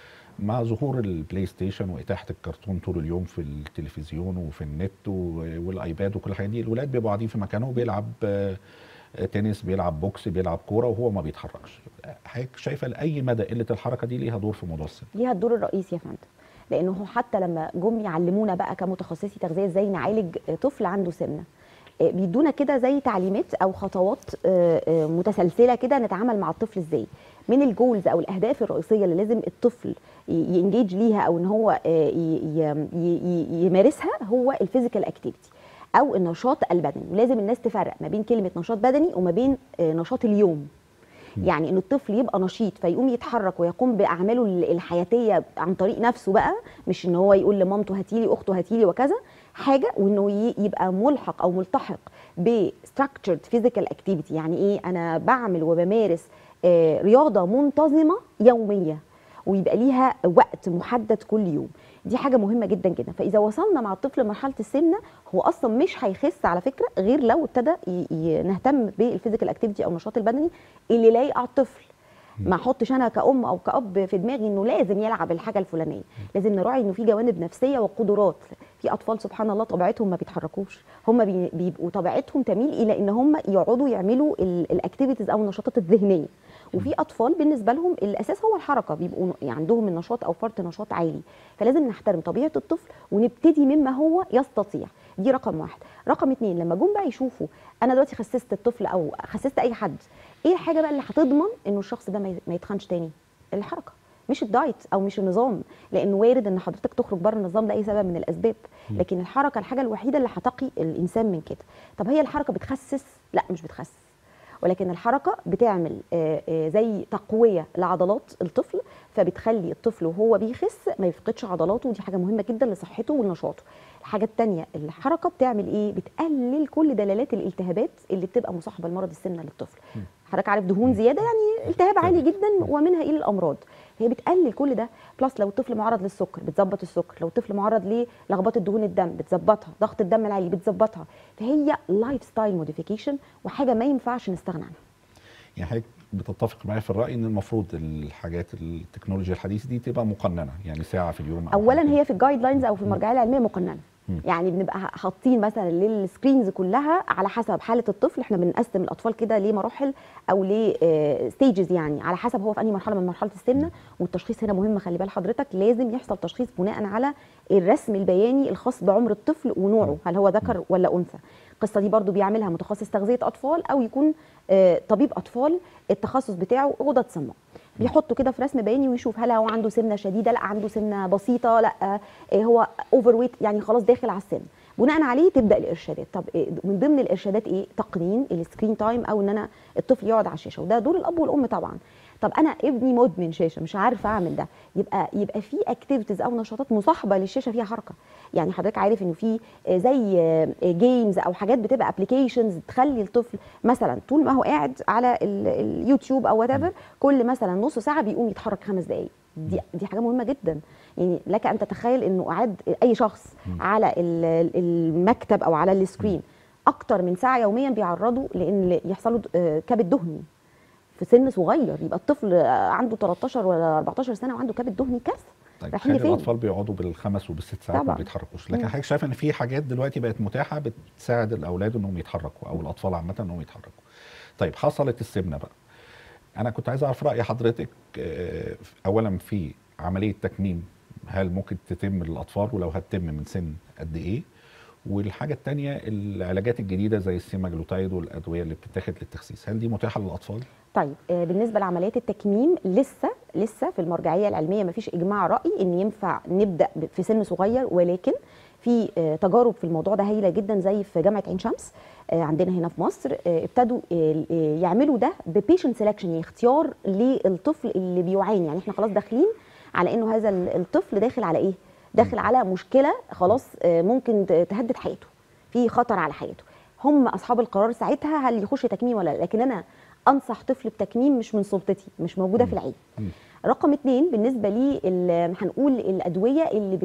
مع ظهور البلاي ستيشن واتاحه الكرتون طول اليوم في التلفزيون وفي النت و- والايباد وكل الحاجات دي الولاد بيبقوا قاعدين في مكانه وبيلعب آه، تنس بيلعب بوكس بيلعب كوره وهو ما بيتحركش حضرتك شايفه لاي مدى قله الحركه دي ليها دور في موضوع السن ليها الدور الرئيسي يا فندم لانه هو حتى لما جم يعلمونا بقى كمتخصصي تغذيه ازاي نعالج طفل عنده سمنه آه، بيدونا كده زي تعليمات او خطوات آه، آه، متسلسله كده نتعامل مع الطفل ازاي من الجولز او الاهداف الرئيسيه اللي لازم الطفل ينجيج ليها او ان هو آه، ي- ي- ي- يمارسها هو الفيزيكال اكتيفيتي او النشاط البدني ولازم الناس تفرق ما بين كلمه نشاط بدني وما بين آه، نشاط اليوم يعني ان الطفل يبقى نشيط فيقوم يتحرك ويقوم باعماله ال- الحياتيه عن طريق نفسه بقى مش ان هو يقول لمامته هاتيلي اخته هاتيلي وكذا حاجه وانه ي- يبقى ملحق او ملتحق ب structured physical activity يعني ايه انا بعمل وبمارس آه، رياضه منتظمه يوميه ويبقى ليها وقت محدد كل يوم دي حاجه مهمه جدا جدا فاذا وصلنا مع الطفل لمرحله السمنه هو اصلا مش هيخس على فكره غير لو ابتدى ي- ي- نهتم بالفيزيكال اكتيفيتي او النشاط البدني اللي لايق على الطفل ما احطش انا كأم او كأب في دماغي انه لازم يلعب الحاجه الفلانيه لازم نراعي انه في جوانب نفسيه وقدرات في اطفال سبحان الله طبيعتهم ما بيتحركوش هم بي- بيبقوا طبيعتهم تميل الى ان هم يقعدوا يعملوا الاكتيفيتيز او النشاطات الذهنيه وفي اطفال بالنسبه لهم الاساس هو الحركه بيبقوا يعني عندهم النشاط او فرط نشاط عالي فلازم نحترم طبيعه الطفل ونبتدي مما هو يستطيع دي رقم واحد رقم اتنين لما جم بقى يشوفوا انا دلوقتي خسست الطفل او خسست اي حد ايه الحاجه بقى اللي هتضمن انه الشخص ده ما ي- ما يتخنش تاني الحركه مش الدايت او مش النظام لانه وارد ان حضرتك تخرج بره النظام لاي سبب من الاسباب لكن الحركه الحاجه الوحيده اللي هتقي الانسان من كده طب هي الحركه بتخسس لا مش بتخسس ولكن الحركه بتعمل آه، آه، زي تقويه لعضلات الطفل فبتخلي الطفل وهو بيخس ما يفقدش عضلاته ودي حاجه مهمه جدا لصحته ولنشاطه الحاجه الثانيه الحركه بتعمل ايه بتقلل كل دلالات الالتهابات اللي بتبقى مصاحبه لمرض السمنه للطفل حضرتك عارف دهون زياده يعني التهاب عالي جدا ومنها ايه الامراض هي بتقلل كل ده بلس لو الطفل معرض للسكر بتظبط السكر لو الطفل معرض للخبطه دهون الدم بتظبطها ضغط الدم العالي بتظبطها فهي لايف ستايل موديفيكيشن وحاجه ما ينفعش نستغنى عنها يعني حضرتك بتتفق معايا في الراي ان المفروض الحاجات التكنولوجيا الحديثه دي تبقى مقننه يعني ساعه في اليوم أو اولا حاجة. هي في الجايد لاينز او في المرجعيه العلميه مقننه يعني بنبقى حاطين مثلا للسكرينز كلها على حسب حاله الطفل احنا بنقسم الاطفال كده لمراحل او لستيجز يعني على حسب هو في انهي مرحله من مرحله السمنه والتشخيص هنا مهم خلي بال حضرتك لازم يحصل تشخيص بناء على الرسم البياني الخاص بعمر الطفل ونوعه هل هو ذكر ولا انثى القصه دي برضو بيعملها متخصص تغذيه اطفال او يكون آه، طبيب اطفال التخصص بتاعه غدد صماء بيحطوا كده في رسم بياني ويشوف هل هو عنده سمنه شديده لا عنده سمنه بسيطه لا آه، هو اوفر ويت يعني خلاص داخل على السن بناء عليه تبدا الارشادات طب إيه من ضمن الارشادات ايه تقنين السكرين تايم او ان انا الطفل يقعد على الشاشه وده دور الاب والام طبعا طب انا ابني مدمن شاشه مش عارفه اعمل ده يبقى يبقى في اكتيفيتيز او نشاطات مصاحبه للشاشه فيها حركه يعني حضرتك عارف انه في آه، زي جيمز او حاجات بتبقى ابلكيشنز تخلي الطفل مثلا طول ما هو قاعد على ال- اليوتيوب او وات كل مثلا نص ساعه بيقوم يتحرك خمس دقائق دي دي حاجه مهمه جدا يعني لك ان تتخيل انه قعد اي شخص على ال- المكتب او على السكرين اكتر من ساعه يوميا بيعرضوا لان يحصل له آه، كبد دهني في سن صغير يبقى الطفل آه، عنده 13 ولا 14 سنه وعنده كبد دهني كارثه طيب رايحين خلي لفين؟ الاطفال بيقعدوا بالخمس وبالست ساعات ما طبعاً. بيتحركوش لكن مم. حضرتك شايف ان في حاجات دلوقتي بقت متاحه بتساعد الاولاد انهم يتحركوا او الاطفال عامه انهم يتحركوا طيب حصلت السمنه بقى انا كنت عايز اعرف راي حضرتك آه، اولا في عمليه تكميم هل ممكن تتم للاطفال ولو هتتم من سن قد ايه والحاجه الثانيه العلاجات الجديده زي السيماجلوتايد والادويه اللي بتتاخد للتخسيس هل دي متاحه للاطفال طيب آه، بالنسبه لعمليات التكميم لسه لسه في المرجعيه العلميه ما فيش اجماع راي ان ينفع نبدا ب- في سن صغير ولكن في آه، تجارب في الموضوع ده هايله جدا زي في جامعه عين شمس آه، عندنا هنا في مصر آه، ابتدوا آه، آه، يعملوا ده ببيشنت سelection يعني اختيار للطفل اللي بيعاني يعني احنا خلاص داخلين على انه هذا ال- الطفل داخل على ايه داخل على مشكله خلاص آه، ممكن ت- تهدد حياته في خطر على حياته هم اصحاب القرار ساعتها هل يخش تكميم ولا لا لكن انا انصح طفل بتكميم مش من سلطتي مش موجوده في العين مم. رقم اتنين بالنسبه لي ال- هنقول الادويه اللي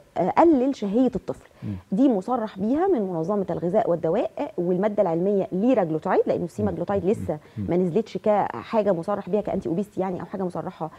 بتقلل شهيه الطفل مم. دي مصرح بيها من منظمه الغذاء والدواء والماده العلميه ليراجلوتايد لانه السيماجلوتايد لسه ما نزلتش كحاجه مصرح بيها كانتي اوبيستي يعني او حاجه مصرحه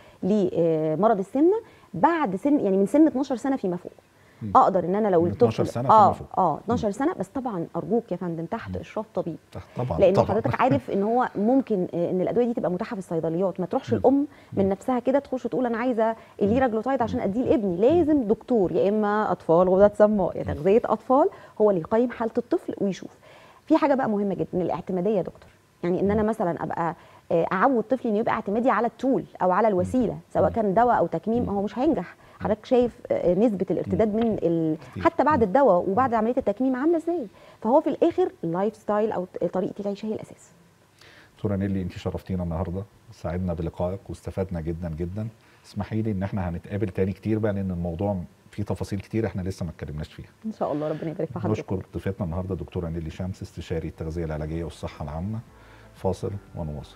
لمرض السمنه بعد سن يعني من سن 12 سنه فيما فوق مم. اقدر ان انا لو من 12 الطفل سنة اه فيما فوق. اه 12 سنه بس طبعا ارجوك يا فندم تحت اشراف طبيب طبعا لان طبعا حضرتك عارف ان هو ممكن آه، ان الادويه دي تبقى متاحه في الصيدليات ما تروحش الام من نفسها كده تخش تقول انا عايزه الليراجلوتايد عشان اديه لابني لازم دكتور يا اما اطفال غدد صماء يا تغذيه اطفال هو اللي يقيم حاله الطفل ويشوف في حاجه بقى مهمه جدا الاعتماديه يا دكتور يعني ان انا مثلا ابقى آه، اعود طفلي انه يبقى اعتمادي على التول او على الوسيله سواء كان دواء او تكميم هو مش هينجح حضرتك شايف آه، نسبه الارتداد من ال... كتير. حتى بعد الدواء وبعد عمليه التكميم عامله ازاي فهو في الاخر اللايف ستايل او طريقه العيشه هي الاساس دكتوره نيلي انت شرفتينا النهارده سعدنا بلقائك واستفدنا جدا جدا اسمحي لي ان احنا هنتقابل تاني كتير بقى لان الموضوع فيه تفاصيل كتير احنا لسه ما اتكلمناش فيها ان شاء الله ربنا يبارك في حضرتك نشكر ضيفتنا النهارده دكتوره نيلي شمس استشاري التغذيه العلاجيه والصحه العامه فاصل ونواصل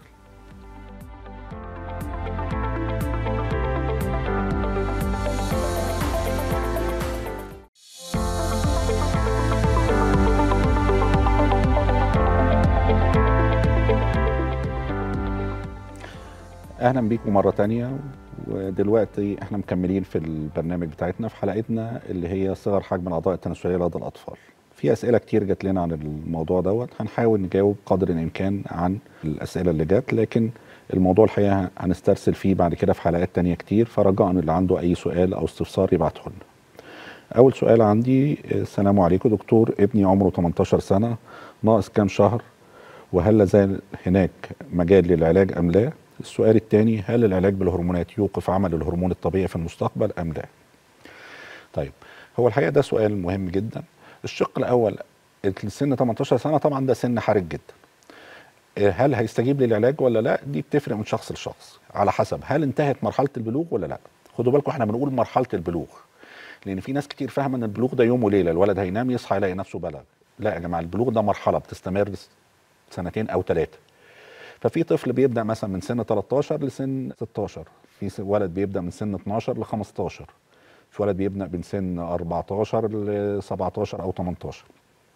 اهلا بيكم مره تانية ودلوقتي احنا مكملين في البرنامج بتاعتنا في حلقتنا اللي هي صغر حجم الاعضاء التناسليه لدى الاطفال في اسئله كتير جات لنا عن الموضوع دوت هنحاول نجاوب قدر الامكان عن الاسئله اللي جات لكن الموضوع الحقيقه هنسترسل فيه بعد كده في حلقات تانية كتير فرجاء اللي عنده اي سؤال او استفسار يبعته لنا اول سؤال عندي السلام عليكم دكتور ابني عمره 18 سنه ناقص كام شهر وهل لازال هناك مجال للعلاج ام لا السؤال الثاني هل العلاج بالهرمونات يوقف عمل الهرمون الطبيعي في المستقبل ام لا طيب هو الحقيقه ده سؤال مهم جدا الشق الاول السن 18 سنه طبعا ده سن حرج جدا إيه، هل هيستجيب للعلاج ولا لا دي بتفرق من شخص لشخص على حسب هل انتهت مرحله البلوغ ولا لا خدوا بالكم احنا بنقول مرحله البلوغ لان في ناس كتير فاهمه ان البلوغ ده يوم وليله الولد هينام يصحى يلاقي نفسه بلغ لا يا جماعه البلوغ ده مرحله بتستمر سنتين او ثلاثه ففي طفل بيبدا مثلا من سن 13 لسن 16 في س- ولد بيبدا من سن 12 ل 15 في ولد بيبدا من سن 14 ل 17 او 18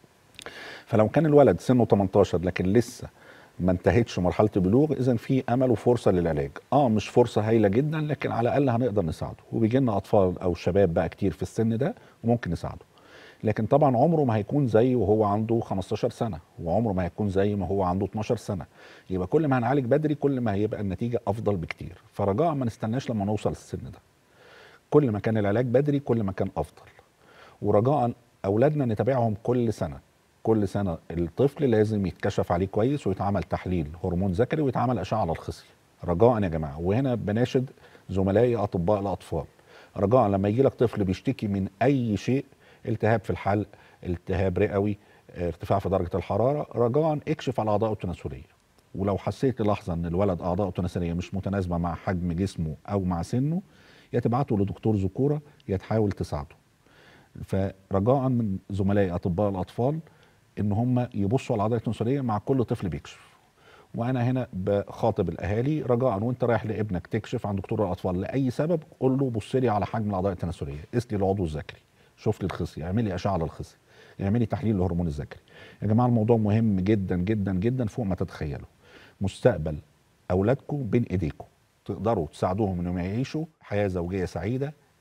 فلو كان الولد سنه 18 لكن لسه ما انتهتش مرحله البلوغ اذا في امل وفرصه للعلاج اه مش فرصه هايله جدا لكن على الاقل هنقدر نساعده وبيجي لنا اطفال او شباب بقى كتير في السن ده وممكن نساعده لكن طبعا عمره ما هيكون زي وهو عنده 15 سنه وعمره ما هيكون زي ما هو عنده 12 سنه يبقى كل ما هنعالج بدري كل ما هيبقى النتيجه افضل بكتير فرجاء ما نستناش لما نوصل السن ده كل ما كان العلاج بدري كل ما كان افضل ورجاء اولادنا نتابعهم كل سنه كل سنه الطفل لازم يتكشف عليه كويس ويتعمل تحليل هرمون ذكري ويتعمل اشعه على الخصيه رجاء يا جماعه وهنا بناشد زملائي اطباء الاطفال رجاء لما يجي لك طفل بيشتكي من اي شيء التهاب في الحلق التهاب رئوي ارتفاع في درجه الحراره رجاء اكشف على اعضائه التناسليه ولو حسيت لحظه ان الولد اعضائه التناسليه مش متناسبه مع حجم جسمه او مع سنه يا تبعته لدكتور ذكوره يا تحاول تساعده فرجاء من زملائي اطباء الاطفال ان هم يبصوا على الاعضاء التناسليه مع كل طفل بيكشف وانا هنا بخاطب الاهالي رجاء وانت رايح لابنك تكشف عن دكتور الاطفال لاي سبب قول له بص لي على حجم الاعضاء التناسليه قيس لي العضو الذكري شوف لي الخصيه اعمل لي اشعه على الخصيه اعملي تحليل الهرمون الذكري يا جماعه الموضوع مهم جدا جدا جدا فوق ما تتخيلوا مستقبل اولادكم بين ايديكم تقدروا تساعدوهم انهم يعيشوا حياه زوجيه سعيده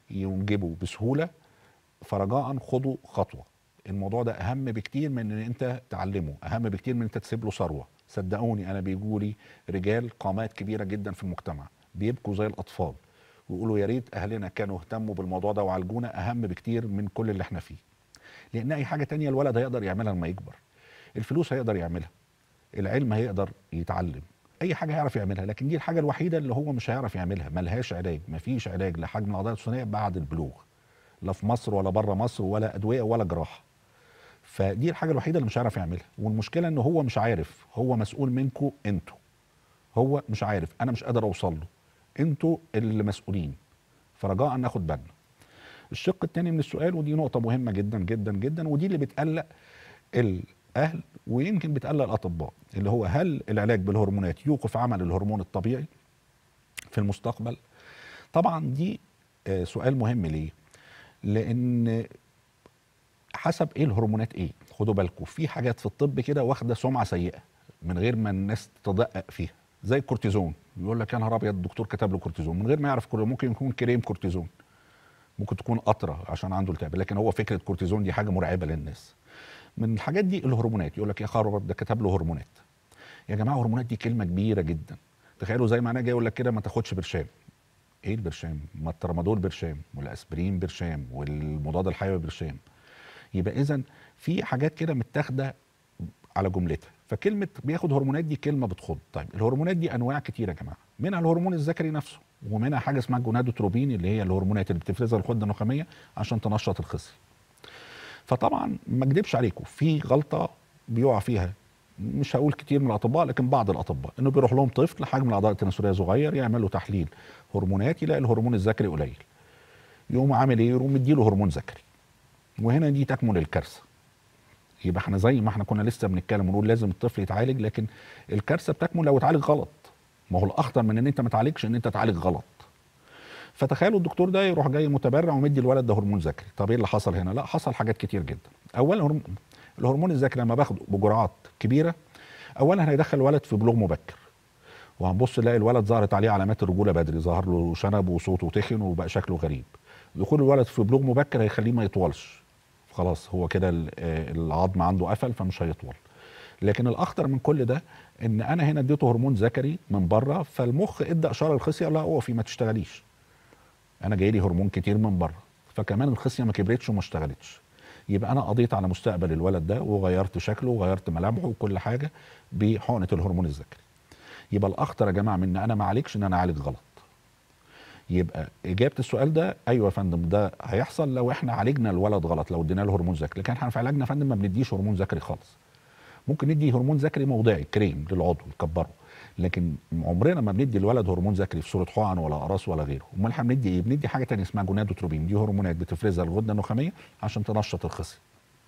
ينجبوا بسهوله فرجاء خدوا خطوه الموضوع ده اهم بكتير من ان انت تعلمه اهم بكتير من ان انت تسيب له ثروه صدقوني انا بيجولي رجال قامات كبيره جدا في المجتمع بيبكوا زي الاطفال ويقولوا يا ريت اهلنا كانوا اهتموا بالموضوع ده وعالجونا اهم بكتير من كل اللي احنا فيه لان اي حاجه تانية الولد هيقدر يعملها لما يكبر الفلوس هيقدر يعملها العلم هيقدر يتعلم اي حاجه هيعرف يعملها لكن دي الحاجه الوحيده اللي هو مش هيعرف يعملها ملهاش علاج مفيش علاج لحجم الاعضاء الثنائيه بعد البلوغ لا في مصر ولا بره مصر ولا ادويه ولا جراحه فدي الحاجه الوحيده اللي مش هيعرف يعملها والمشكله ان هو مش عارف هو مسؤول منكم انتوا هو مش عارف انا مش قادر اوصل له انتوا اللي مسؤولين فرجاء ناخد بالنا الشق الثاني من السؤال ودي نقطه مهمه جدا جدا جدا ودي اللي بتقلق الاهل ويمكن بتقلق الاطباء اللي هو هل العلاج بالهرمونات يوقف عمل الهرمون الطبيعي في المستقبل طبعا دي آه، سؤال مهم ليه لان حسب ايه الهرمونات ايه خدوا بالكم في حاجات في الطب كده واخده سمعه سيئه من غير ما الناس تدقق فيها زي الكورتيزون يقول لك يا نهار ابيض الدكتور كتب له كورتيزون من غير ما يعرف كورتيزون ممكن يكون كريم كورتيزون ممكن تكون قطره عشان عنده التهاب لكن هو فكره كورتيزون دي حاجه مرعبه للناس من الحاجات دي الهرمونات يقول لك يا خرب ده كتب له هرمونات يا جماعه هرمونات دي كلمه كبيره جدا تخيلوا زي ما انا جاي اقول لك كده ما تاخدش برشام ايه البرشام ما الترامادول برشام والاسبرين برشام والمضاد الحيوي برشام يبقى اذا في حاجات كده متاخده على جملتها فكلمه بياخد هرمونات دي كلمه بتخض طيب الهرمونات دي انواع كتيره يا جماعه منها الهرمون الذكري نفسه ومنها حاجه اسمها الجونادوتروبين اللي هي الهرمونات اللي بتفرزها الغده النخاميه عشان تنشط الخصيه فطبعا ما اكدبش عليكم في غلطه بيقع فيها مش هقول كتير من الاطباء لكن بعض الاطباء انه بيروح لهم طفل حجم الاعضاء التناسليه صغير يعمل له تحليل هرمونات يلاقي الهرمون الذكري قليل يقوم عامل ايه يقوم مديله هرمون ذكري وهنا دي تكمن الكارثه يبقى احنا زي ما احنا كنا لسه بنتكلم ونقول لازم الطفل يتعالج لكن الكارثه بتكمن لو اتعالج غلط ما هو الاخطر من ان انت ما تعالجش ان انت تعالج غلط فتخيلوا الدكتور ده يروح جاي متبرع ومدي الولد ده هرمون ذكري طب ايه اللي حصل هنا لا حصل حاجات كتير جدا اولا هرم- الهرمون الذكري لما باخده بجرعات كبيره اولا هيدخل الولد في بلوغ مبكر وهنبص نلاقي الولد ظهرت عليه علامات الرجوله بدري ظهر له شنب وصوته تخن وبقى شكله غريب دخول الولد في بلوغ مبكر هيخليه ما يطولش خلاص هو كده ال- آه، العظم عنده قفل فمش هيطول لكن الاخطر من كل ده ان انا هنا اديته هرمون ذكري من بره فالمخ ادى اشاره للخصيه لا اقفي ما تشتغليش انا جاي لي هرمون كتير من بره فكمان الخصيه ما كبرتش وما اشتغلتش يبقى انا قضيت على مستقبل الولد ده وغيرت شكله وغيرت ملامحه وكل حاجه بحقنه الهرمون الذكري يبقى الاخطر يا جماعه من ان انا ما اعالجش ان انا اعالج غلط يبقى اجابه السؤال ده ايوه يا فندم ده هيحصل لو احنا عالجنا الولد غلط لو ادينا له هرمون ذكري لكن احنا في علاجنا يا فندم ما بنديش هرمون ذكري خالص ممكن ندي هرمون ذكري موضعي كريم للعضو نكبره لكن عمرنا ما بندي الولد هرمون ذكري في صوره حقن ولا اقراص ولا غيره امال احنا بندي ايه بندي حاجه تانية اسمها جونادوتروبين دي هرمونات بتفرزها الغده النخاميه عشان تنشط الخصيه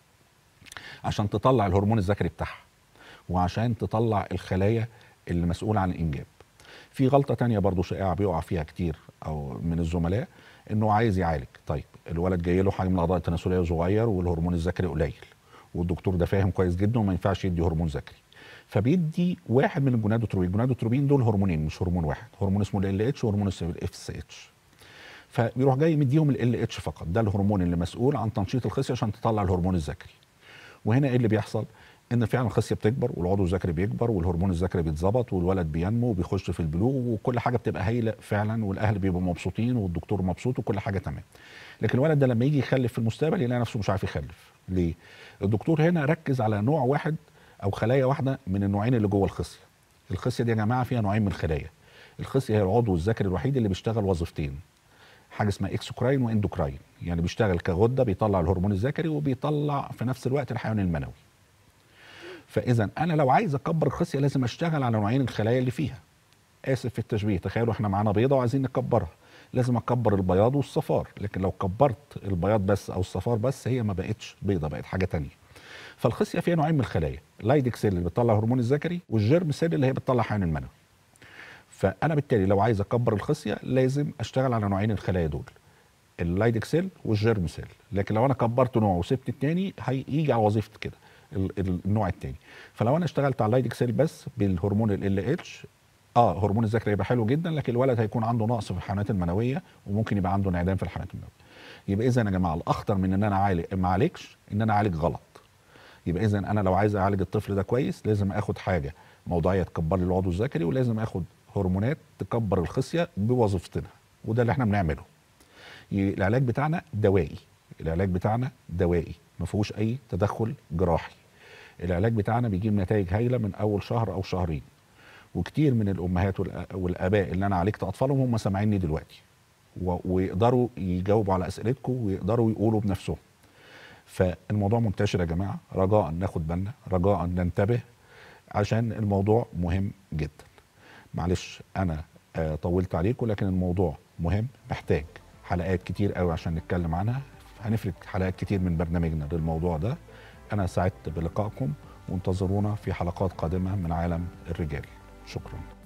عشان تطلع الهرمون الذكري بتاعها وعشان تطلع الخلايا اللي مسؤوله عن الانجاب في غلطه تانية برضو شائعه بيقع فيها كتير او من الزملاء انه عايز يعالج طيب الولد جاي له حجم الاعضاء التناسليه صغير والهرمون الذكري قليل والدكتور ده فاهم كويس جدا وما ينفعش يدي هرمون ذكري فبيدي واحد من الجونادوتروبين الجونادوتروبين دول هرمونين مش هرمون واحد هرمون اسمه ال اتش وهرمون اسمه الاف اس اتش فبيروح جاي مديهم ال اتش فقط ده الهرمون اللي مسؤول عن تنشيط الخصيه عشان تطلع الهرمون الذكري وهنا ايه اللي بيحصل ان فعلا الخصيه بتكبر والعضو الذكري بيكبر والهرمون الذكري بيتظبط والولد بينمو وبيخش في البلوغ وكل حاجه بتبقى هايله فعلا والاهل بيبقوا مبسوطين والدكتور مبسوط وكل حاجه تمام لكن الولد ده لما يجي يخلف في المستقبل يلاقي نفسه مش عارف يخلف ليه الدكتور هنا ركز على نوع واحد او خلايا واحده من النوعين اللي جوه الخصيه الخصيه دي يا جماعه فيها نوعين من الخلايا الخصيه هي العضو الذكري الوحيد اللي بيشتغل وظيفتين حاجه اسمها اكسوكراين واندوكراين يعني بيشتغل كغده بيطلع الهرمون الذكري وبيطلع في نفس الوقت الحيوان المنوي فاذا انا لو عايز اكبر الخصيه لازم اشتغل على نوعين الخلايا اللي فيها اسف في التشبيه تخيلوا احنا معانا بيضه وعايزين نكبرها لازم اكبر البياض والصفار لكن لو كبرت البياض بس او الصفار بس هي ما بقتش بيضه بقت حاجه تانية فالخصيه فيها نوعين من الخلايا لايدك سيل اللي بتطلع هرمون الذكري والجيرم سيل اللي هي بتطلع حيوان المنوي فانا بالتالي لو عايز اكبر الخصيه لازم اشتغل على نوعين الخلايا دول اللايدك سيل والجيرم سيل لكن لو انا كبرت نوع وسبت التاني هيجي على وظيفه كده ال- ال- النوع التاني فلو انا اشتغلت على اللايدك سيل بس بالهرمون ال اتش اه هرمون الذكر هيبقى حلو جدا لكن الولد هيكون عنده نقص في الحيوانات المنويه وممكن يبقى عنده انعدام في الحيوانات المنويه يبقى اذا يا جماعه الاخطر من ان انا اعالج ما اعالجش ان انا اعالج غلط يبقى اذا انا لو عايز اعالج الطفل ده كويس لازم اخد حاجه موضعيه تكبر لي العضو الذكري ولازم اخد هرمونات تكبر الخصيه بوظيفتنا وده اللي احنا بنعمله ي- العلاج بتاعنا دوائي العلاج بتاعنا دوائي ما فيهوش اي تدخل جراحي العلاج بتاعنا بيجيب نتائج هايله من اول شهر او شهرين وكتير من الامهات والأ- والاباء اللي انا عالجت اطفالهم هم سامعيني دلوقتي و- ويقدروا يجاوبوا على اسئلتكم ويقدروا يقولوا بنفسهم فالموضوع منتشر يا جماعه رجاء ناخد بالنا رجاء ننتبه عشان الموضوع مهم جدا معلش انا آه، طولت عليكم لكن الموضوع مهم محتاج حلقات كتير قوي عشان نتكلم عنها هنفرد حلقات كتير من برنامجنا للموضوع ده انا سعدت بلقائكم وانتظرونا في حلقات قادمه من عالم الرجال شكرا